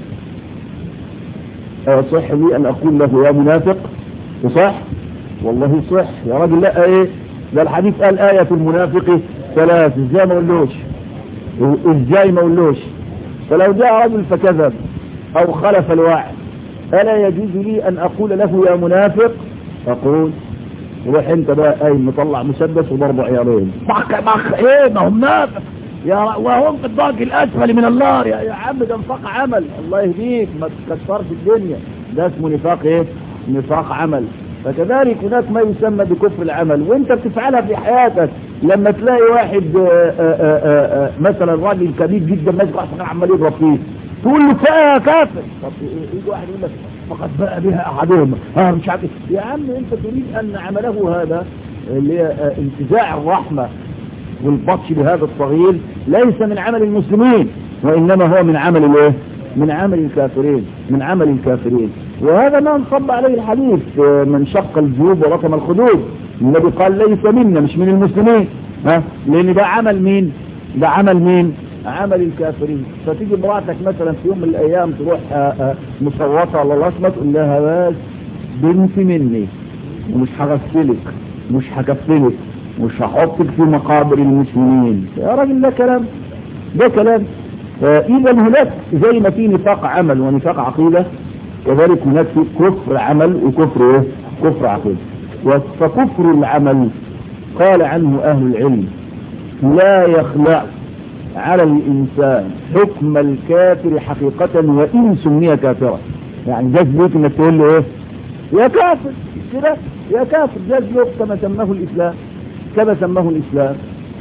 صح لي أن أقول له يا منافق وصح والله صح يا راجل لا ايه ده الحديث قال آية المنافق ثلاث ازاي ما اقولوش ازاي ما اقولوش فلو جاء رجل فكذب او خلف الوعد ألا يجوز لي أن أقول له يا منافق أقول روح انت بقى اي مطلع مسدس وضرب عيارين بخ بخ ايه ما هو منافق يا وهم في الضاق الاسفل من النار يا, يا عم ده نفاق عمل الله يهديك ما تكسرش الدنيا ده اسمه نفاق ايه نفاق عمل فكذلك هناك ما يسمى بكفر العمل وانت بتفعلها في حياتك لما تلاقي واحد آآ آآ آآ مثلا راجل كبير جدا ماسك واحد عمال يضرب فيه تقول له يا كافر طب يجي واحد يقول لك فقد بقى بها احدهم اه مش عارف يا عم انت تريد ان عمله هذا اللي هي انتزاع الرحمه والبطش بهذا الصغير ليس من عمل المسلمين وانما هو من عمل الايه من عمل الكافرين من عمل الكافرين وهذا ما انصب عليه الحديث من شق الجيوب ورقم الخدود النبي قال ليس منا مش من المسلمين ها لان ده عمل مين ده عمل مين عمل الكافرين فتيجي امرأتك مثلا في يوم من الايام تروح مصوتة على الرسمة تقول لها بس بنت مني ومش هغسلك مش هكفلك مش هحطك في مقابر المسلمين يا راجل ده كلام ده كلام اذا هناك زي ما في نفاق عمل ونفاق عقيدة كذلك هناك في كفر عمل وكفر ايه كفر عقيدة فكفر العمل قال عنه اهل العلم لا يخلع على الانسان حكم الكافر حقيقة وان سمي كافرا يعني جاز ليك انك تقول له ايه يا كافر كده يا كافر جاز لك كما سماه الاسلام كما سماه الاسلام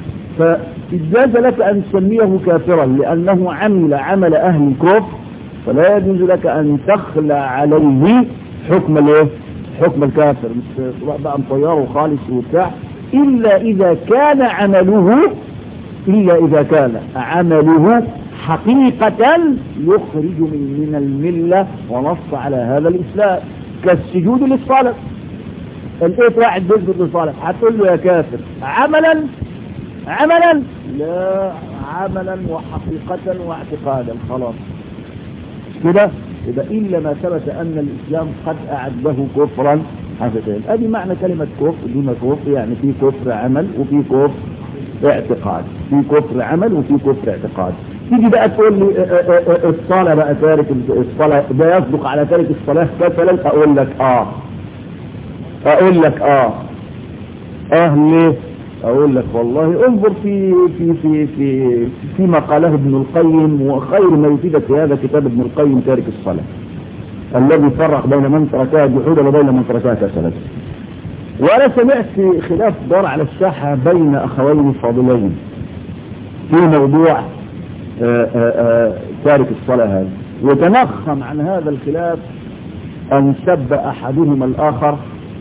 فإجاز لك أن تسميه كافرا لأنه عمل عمل أهل الكفر فلا يجوز لك أن تخلع عليه حكم الايه حكم الكافر مش تروح بقى مطيره خالص وبتاع إلا إذا كان عمله إلا إذا كان عمله حقيقة يخرج من من الملة ونص على هذا الإسلام كالسجود للصلاة لقيت واحد بيسجد للصلاة هتقول له يا كافر عملا عملا لا عملا وحقيقة واعتقادا خلاص كده يبقى إلا ما ثبت أن الإسلام قد أعده كفرا حقيقيا ادي معنى كلمة كفر دون كفر يعني في كفر عمل وفي كفر اعتقاد في كفر عمل وفي كفر اعتقاد تيجي بقى تقول لي الصلاة بقى تارك الصلاة ده يصدق على تارك الصلاة مثلا اقول لك اه اقول لك اه اه ليه اقول لك والله انظر في في في في فيما قاله ابن القيم وخير ما يفيدك في هذا كتاب ابن القيم تارك الصلاة الذي فرق بين من تركها جحودا وبين من تركها كسلا وانا سمعت في خلاف دار على الساحة بين اخوين فاضلين في موضوع آآ آآ تارك الصلاة هذا وتنخم عن هذا الخلاف ان سب احدهما الاخر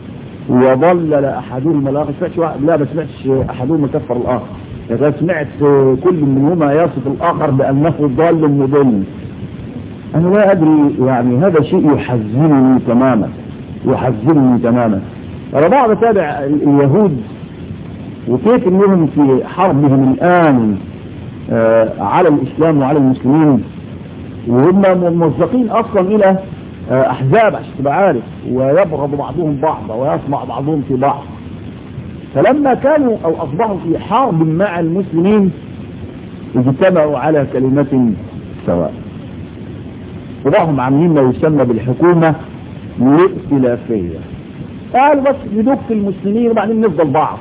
وضلل احدهما الاخر سمعتش واحد لا ما سمعتش احدهما كفر الاخر يعني سمعت كل منهما يصف الاخر بانه ضال مضل انا لا ادري يعني هذا شيء يحزنني تماما يحزنني تماما انا بعض اتابع اليهود وكيف انهم في حربهم الان آه على الاسلام وعلى المسلمين وهم موظفين اصلا الى احزاب عشان تبقى عارف ويبغض بعضهم بعضا ويصنع بعضهم في بعض فلما كانوا او اصبحوا في حرب مع المسلمين اجتمعوا على كلمة سواء وراهم عاملين ما يسمى بالحكومة الائتلافية قالوا بس ندك المسلمين وبعدين نفضل بعض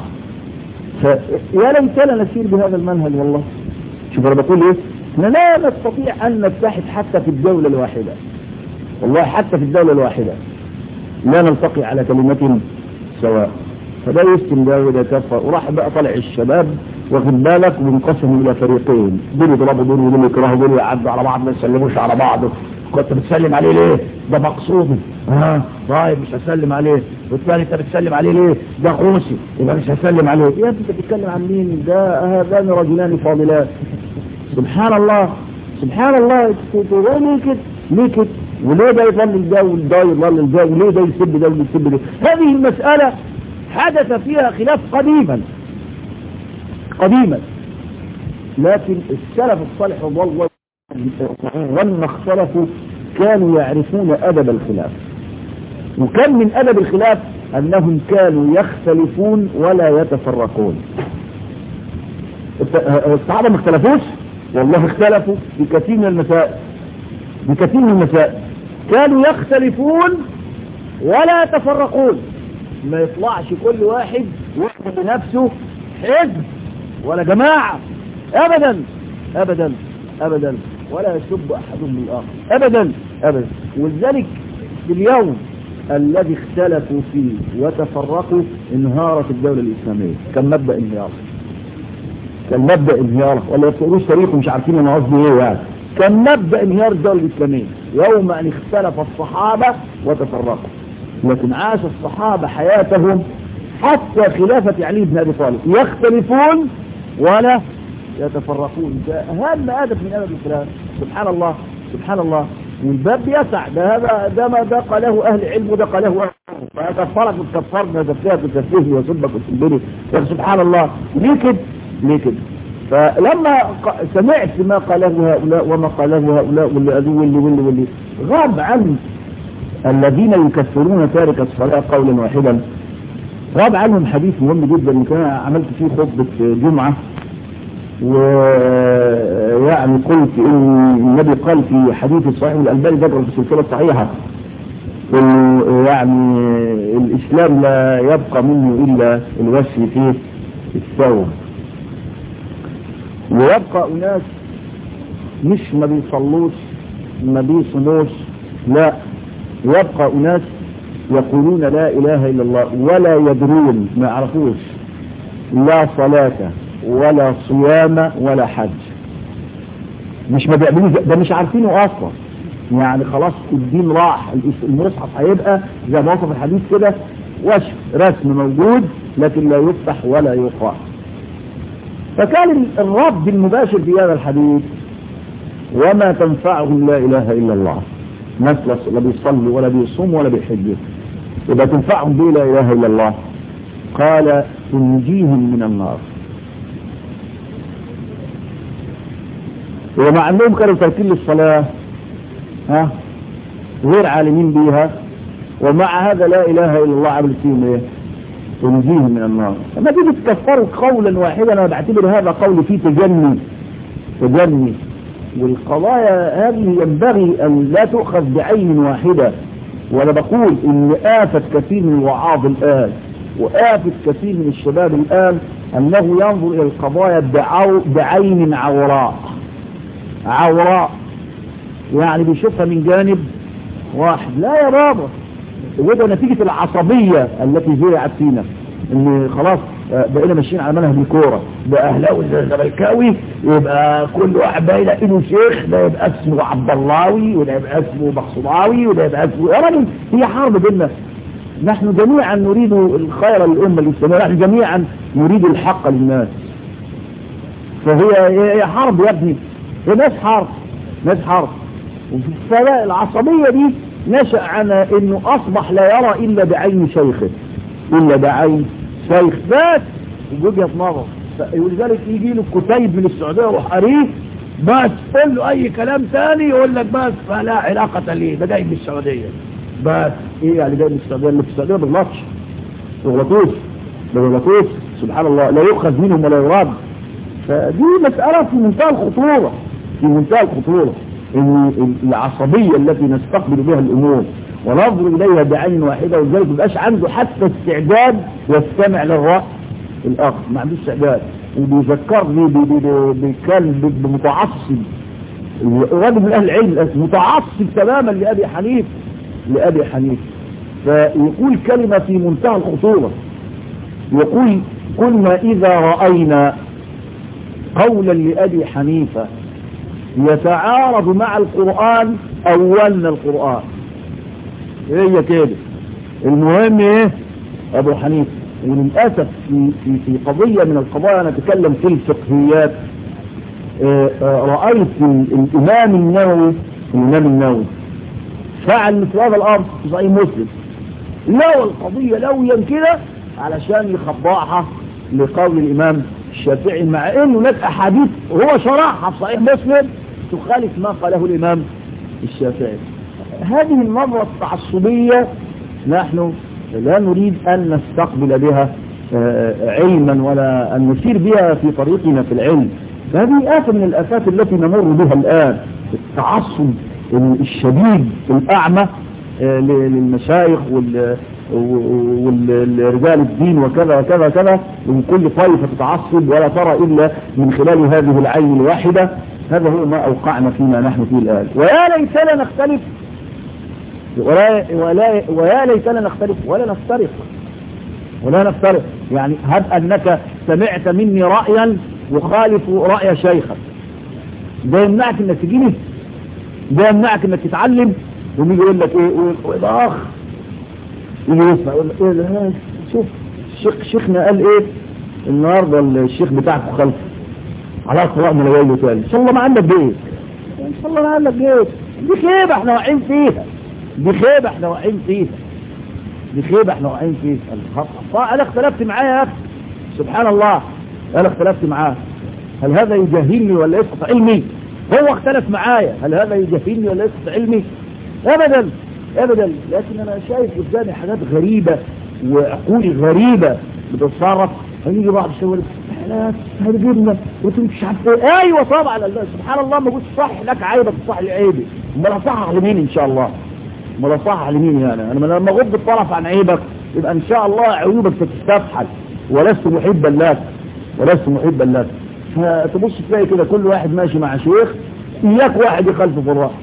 يا ليتنا نسير بهذا المنهج والله شوف انا بقول ايه احنا لا نستطيع ان نتحد حتى في الدولة الواحدة والله حتى في الدولة الواحدة لا نلتقي على كلمة سواء فده يسكن ده وده كفر وراح بقى طلع الشباب واخد بالك وانقسموا الى فريقين دول يضربوا دول ودول يكرهوا دول يعدوا على بعض ما يسلموش على بعض كنت بتسلم عليه ليه؟ ده مقصود ها طيب مش هسلم عليه والثاني انت بتسلم عليه ليه؟ ده خوسي يبقى مش هسلم عليه يا انت بتتكلم عن مين؟ ده هذان رجلان فاضلان سبحان الله سبحان الله تقول ليه كده؟ ليه كده؟ وليه ده يضلل ده وده يضلل ده وليه ده يسب ده ويسب ده؟ هذه المسألة حدث فيها خلاف قديما قديما لكن السلف الصالح والله لما اختلفوا كانوا يعرفون أدب الخلاف وكان من أدب الخلاف أنهم كانوا يختلفون ولا يتفرقون الصحابة ما اختلفوش والله اختلفوا بكثير من المسائل بكثير من المسائل كانوا يختلفون ولا يتفرقون ما يطلعش كل واحد يحكم بنفسه حزب ولا جماعة ابدا ابدا ابدا ولا يسب احدهم الاخر ابدا ابدا ولذلك في اليوم الذي اختلفوا فيه وتفرقوا انهارت الدولة الاسلامية كان مبدأ انهيار كان مبدأ انهيار ولا يقولوش تاريخ مش عارفين انا قصدي ايه يعني كان مبدأ انهيار الدولة الاسلامية يوم ان اختلف الصحابة وتفرقوا لكن عاش الصحابة حياتهم حتى خلافة علي بن أبي طالب يختلفون ولا يتفرقون ده أهم أدب من أدب الكلام سبحان الله سبحان الله والباب يسع ده هذا ده ما ده قاله أهل علم وده قاله أهل فكفرك وتكفرنا تفسيرك وتفسيرني وسبك وتسبني سبحان الله ليه كده ليه كده فلما سمعت ما قاله هؤلاء وما قاله هؤلاء واللي قالوا واللي واللي واللي غاب عن الذين يكفرون تارك الصلاة قولا واحدا غاب عنهم حديث مهم جدا وكان عملت فيه خطبة جمعة ويعني قلت ان النبي قال في حديث الصحيح الألباني ذكر في السلسلة الصحيحة يعني الإسلام لا يبقى منه إلا الوشي فيه الثوب ويبقى أناس مش ما بيصلوش ما بيصلوش لا يبقى أناس يقولون لا إله إلا الله ولا يدرون ما يعرفوش لا صلاة ولا صيام ولا حج مش ما بيعملوش ده مش عارفينه أصلا يعني خلاص الدين راح المصحف هيبقى زي ما وصف الحديث كده وشف رسم موجود لكن لا يفتح ولا يقرأ فكان الرد المباشر في هذا الحديث وما تنفعهم لا إله إلا الله ناس لا بيصلوا ولا بيصوموا ولا بيحجوا يبقى تنفعهم به لا اله الا الله قال تنجيهم من النار ومع انهم كانوا تاركين للصلاه ها غير عالمين بيها ومع هذا لا اله الا الله عمل فيهم ايه تنجيهم من النار لما تيجي تكفروا قولا واحدا انا بعتبر هذا قول فيه تجني تجني والقضايا هذه ينبغي أن لا تؤخذ بعين واحدة وأنا بقول إن آفة كثير من الوعاظ الآن وآفة كثير من الشباب الآن أنه ينظر إلى القضايا بعين عوراء عوراء يعني بيشوفها من جانب واحد لا يا بابا وده نتيجة العصبية التي زرعت فينا ان خلاص بقينا ماشيين على منهج الكورة ده اهلاوي ده زملكاوي يبقى كل واحد بقى يلاقي له شيخ ده يبقى اسمه عبد اللهوي وده يبقى اسمه مقصوداوي وده يبقى اسمه يا راجل هي حرب بيننا نحن جميعا نريد الخير للأمة الإسلامية نحن جميعا نريد الحق للناس فهي هي حرب يا ابني هي ناس حرب ناس حرب فالعصبية دي نشأ عن انه اصبح لا يرى الا بعين شيخه الا بعين شيخ بس وجهة نظر ولذلك يجي له كتيب من السعودية يروح قريه بس قول له اي كلام تاني يقول لك بس فلا علاقة ليه ده جاي من السعودية بس ايه يعني جاي من السعودية اللي في السعودية ما بيغلطش ما بيغلطوش ما بيغلطوش سبحان الله لا يؤخذ منهم ولا يراد فدي مسألة في منتهى الخطورة في منتهى الخطورة ان العصبية التي نستقبل بها الامور وننظر اليها بعين واحدة ولذلك مبقاش عنده حتى استعداد يستمع للرأي الاخر ما عندوش استعداد وبيذكرني بكلب متعصب راجل من اهل العلم متعصب تماما لابي حنيف لابي حنيف فيقول كلمة في منتهى الخطورة يقول كنا اذا رأينا قولا لابي حنيفة يتعارض مع القرآن اولنا القرآن هي كده المهم ايه ابو حنيفه وللأسف في, في, في قضية من القضايا أنا أتكلم في الفقهيات رأيت الإمام النووي الإمام النووي فعل مثل هذا الأمر في صحيح مسلم لو القضية لويا كده علشان يخضعها لقول الإمام الشافعي مع أنه هناك أحاديث هو شرحها في صحيح مسلم تخالف ما قاله الإمام الشافعي هذه النظرة التعصبية نحن لا نريد أن نستقبل بها علما ولا أن نسير بها في طريقنا في العلم فهذه آفة من الآفات التي نمر بها الآن التعصب الشديد الأعمى للمشايخ والرجال الدين وكذا وكذا وكذا ومن كل طائفة تتعصب ولا ترى إلا من خلال هذه العين الواحدة هذا هو ما أوقعنا فيما نحن فيه الآن ويا ليتنا نختلف ولا ولا ويا ليتنا نختلف ولا نفترق ولا نفترق يعني هب أنك سمعت مني رأيا يخالف رأي شيخك ده يمنعك انك تجيني ده يمنعك انك تتعلم ويجي يقول لك ايه ويبقى اخ يجي يسمع يقول لك ايه ده شوف الشيخ شيخنا قال ايه النهارده الشيخ بتاعك خلف على قراء من الويل تاني ان شاء الله ما عندك بيت ان شاء الله ما عندك بيت دي خيبه احنا واقعين فيها دي خيبه احنا واقعين فيها دي خيبه احنا واقعين فيها انا اختلفت معاه يا اخي سبحان الله انا اختلفت معاه هل هذا يجهلني ولا يسقط علمي هو اختلف معايا هل هذا يجهلني ولا يسقط علمي ابدا ابدا لكن انا شايف قدامي حاجات غريبة وعقولي غريبة بتتصرف هيجي بعض الشباب لا هتجيبنا وانت مش عارف ايه ايوه طبعا سبحان الله ما قلت صح لك عيبك صح لي عيبي امال اصحح لمين ان شاء الله امال اصحح لمين يعني انا لما اغض الطرف عن عيبك يبقى ان شاء الله عيوبك ستستفحل ولست محبا لك ولست محبا لك فتبص تلاقي كده كل واحد ماشي مع شيخ اياك واحد يخالفه في الرأي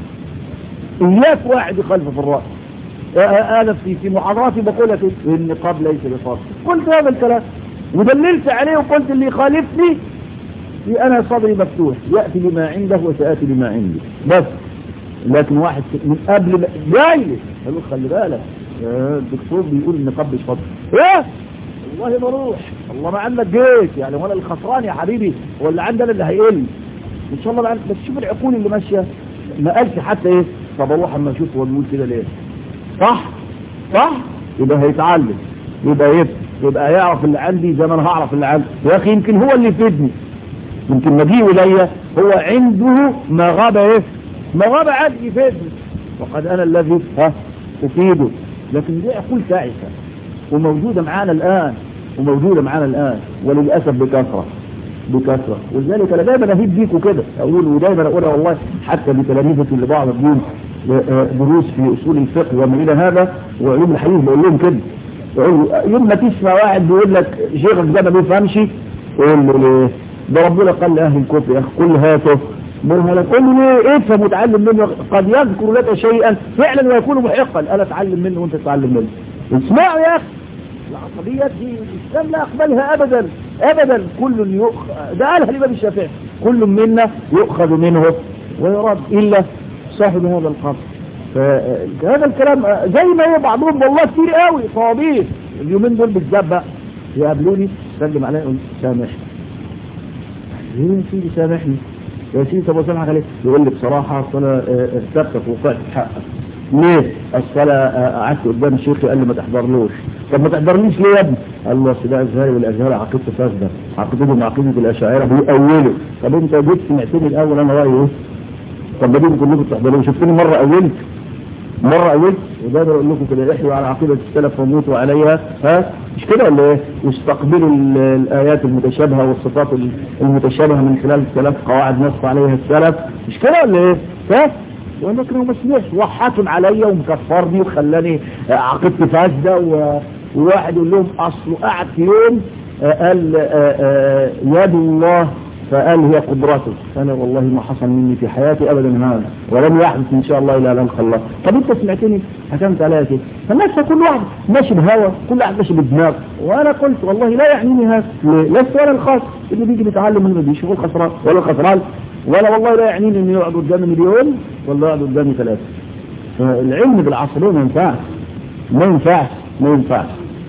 اياك واحد يخالفه في الرأي انا في في محاضراتي بقول لك النقاب ليس بفرض قلت هذا الكلام ودللت عليه وقلت اللي يخالفني انا صدري مفتوح ياتي بما عنده وساتي بما عندي بس لكن واحد من قبل ما جاي قال خلي بالك الدكتور بيقول النقاب مش فاضي ايه والله بروح الله ما عندك جيش يعني وانا الخسران يا حبيبي ولا عندنا اللي هيقل ان شاء الله بقى بس شوف العقول اللي ماشيه ما قالش حتى ايه طب اروح اما اشوف هو بيقول كده ليه صح صح يبقى هيتعلم يبقى يفهم يبقى يعرف اللي عندي زي ما انا هعرف اللي عندي يا اخي يمكن هو اللي يفيدني يمكن مجيء الي هو عنده ما غاب ايه ما غاب عندي يفيدني وقد انا الذي ها افيده لكن دي عقول تعسه وموجودة معانا الآن وموجودة معانا الآن وللأسف بكثرة بكثرة ولذلك أنا دايما أهيب بيكم كده أقول ودايما أقولها والله حتى بتلاميذتي اللي بعض اليوم دروس في أصول الفقه وما إلى هذا وعلوم الحديث بقول لهم كده يوم ما تسمع واحد بيقول لك شيخك ده ما بيفهمش قول له ليه ده ربنا قال لأهل الكفر يا أخي قل هاته برهنا قل له ليه افهم وتعلم منه قد يذكر لك شيئا فعلا ويكون محقا ألا تعلم منه وانت تتعلم منه اسمعوا يا اخي العصبيات دي الاسلام لا يقبلها ابدا ابدا كل يؤخ ده قالها الامام الشافعي كل منا يؤخذ منه ويرد الا صاحب هذا القبر فهذا الكلام زي ما هو بعضهم والله كتير قوي صوابير اليومين دول بالذات بقى يقابلوني سلم عليا يقول سامحني ليه يا سيدي سامحني يا سيدي طب سامحك عليه يقول لي بصراحه اصل انا ارتبت وقعت في حقك ليه الصلاة قعدت قدام الشيخ قال لي ما تحضرلوش طب ما تحضرنيش ليه يا ابني قال له اصل ده ازهري والازهر عقيدته فاسده عقيدتهم عقيده الاشاعره بيأولوا طب انت جيت سمعتني الاول انا رايي ايه طب ما دي كلكم تحضروا شفتني مره اولت مرة قلت وده بقول لكم كده احيوا على عقيدة السلف وموتوا عليها ها مش كده ولا ايه واستقبلوا الآيات المتشابهة والصفات المتشابهة من خلال السلف قواعد نص عليها السلف مش كده ولا ايه ها ولكن هو ما سمعش وحاكم عليا ومكفرني وخلاني عقيدتي فاسدة وواحد يقول لهم اصله قعد في يوم قال يد الله فقال هي قدرته انا والله ما حصل مني في حياتي ابدا هذا ولم يحدث ان شاء الله الا ان الله طب انت سمعتني حكمت عليها كده فالناس كل واحد ماشي بهوى كل واحد ماشي بدماغ وانا قلت والله لا يعنيني هذا لست ولا الخاص اللي بيجي بيتعلم منه بيشوف الخسران ولا الخسران ولا والله لا يعنيني انه يقعد قدامي مليون ولا يقعد قدامي ثلاثه العلم بالعصريه ما ينفعش ما ينفعش ما ينفعش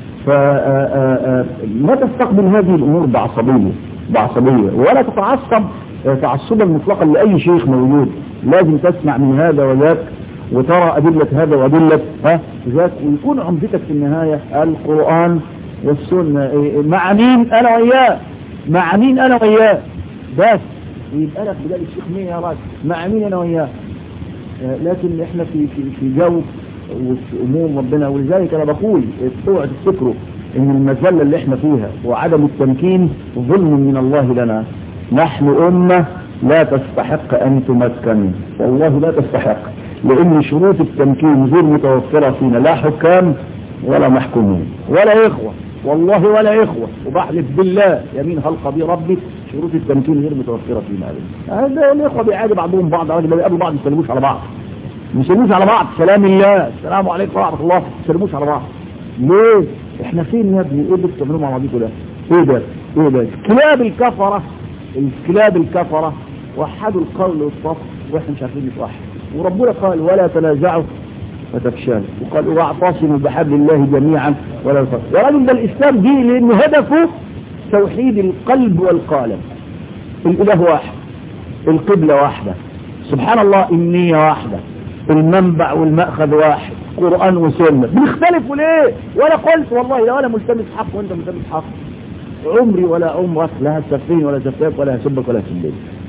فما تستقبل هذه الامور بعصبيه بعصبية ولا تتعصب تعصبا مطلقا لأي شيخ موجود لازم تسمع من هذا وذاك وترى أدلة هذا وأدلة ها ذاك ويكون عمدتك في النهاية القرآن والسنة مع مين أنا وإياه مع مين أنا وإياه بس ويبقى لك بدل الشيخ مين يا راجل مع مين أنا وإياه لكن احنا في في في جو وفي أمور ربنا ولذلك أنا بقول اوعوا تفتكروا ان المزلة اللي احنا فيها وعدم التمكين ظلم من الله لنا نحن أمة لا تستحق أن تمكن والله لا تستحق لأن شروط التمكين غير متوفرة فينا لا حكام ولا محكومين ولا إخوة والله ولا إخوة وبحلف بالله يمين هلقى بي ربي شروط التمكين غير متوفرة فينا هذا الإخوة بيعادي بعضهم بعض عادي بيقابلوا بعض يسلموش على بعض ما يسلموش على بعض سلام الله السلام عليكم ورحمة الله ما يسلموش على بعض ليه احنا فين يا ابني ايه اللي بتعملوه مع بعضكم ده ايه ده ايه ده كلاب الكفرة الكلاب الكفرة وحدوا القول والصف واحنا مش عارفين نتوحد وربنا قال ولا تنازعوا فتفشلوا وقال واعتصموا بحبل الله جميعا ولا تفرقوا يا راجل ده الاسلام دي لان هدفه توحيد القلب والقالب الاله واحد القبلة واحدة سبحان الله النية واحدة المنبع والمأخذ واحد قرآن وسنة بنختلفوا ليه ولا قلت والله لا ولا ملتمس حق وانت ملتمس حق عمري ولا عمرك لا هتسفين ولا سفاك ولا هسبك ولا هسبك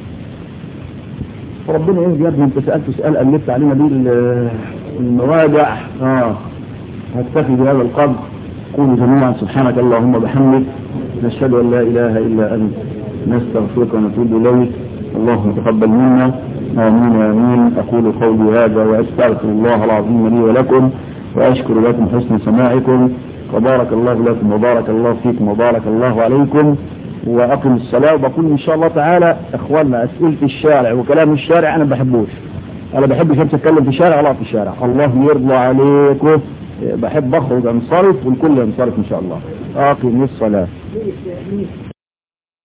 ربنا ايه يا ابني انت سألت سؤال ألفت علينا دي المواجع اه هكتفي بهذا القدر قولوا جميعا سبحانك اللهم بحمدك نشهد ان لا اله الا انت نستغفرك ونتوب اليك اللهم تقبل منا آمين آمين أقول قولي هذا وأستغفر الله العظيم لي ولكم وأشكر لكم حسن سماعكم وبارك الله لكم وبارك الله فيكم وبارك الله عليكم وأقم الصلاة وبقول إن شاء الله تعالى إخواننا أسئلة الشارع وكلام الشارع أنا ما بحبوش أنا بحب شمس أتكلم في الشارع ولا في الشارع الله يرضى عليكم بحب أخرج أنصرف والكل ينصرف إن شاء الله أقم الصلاة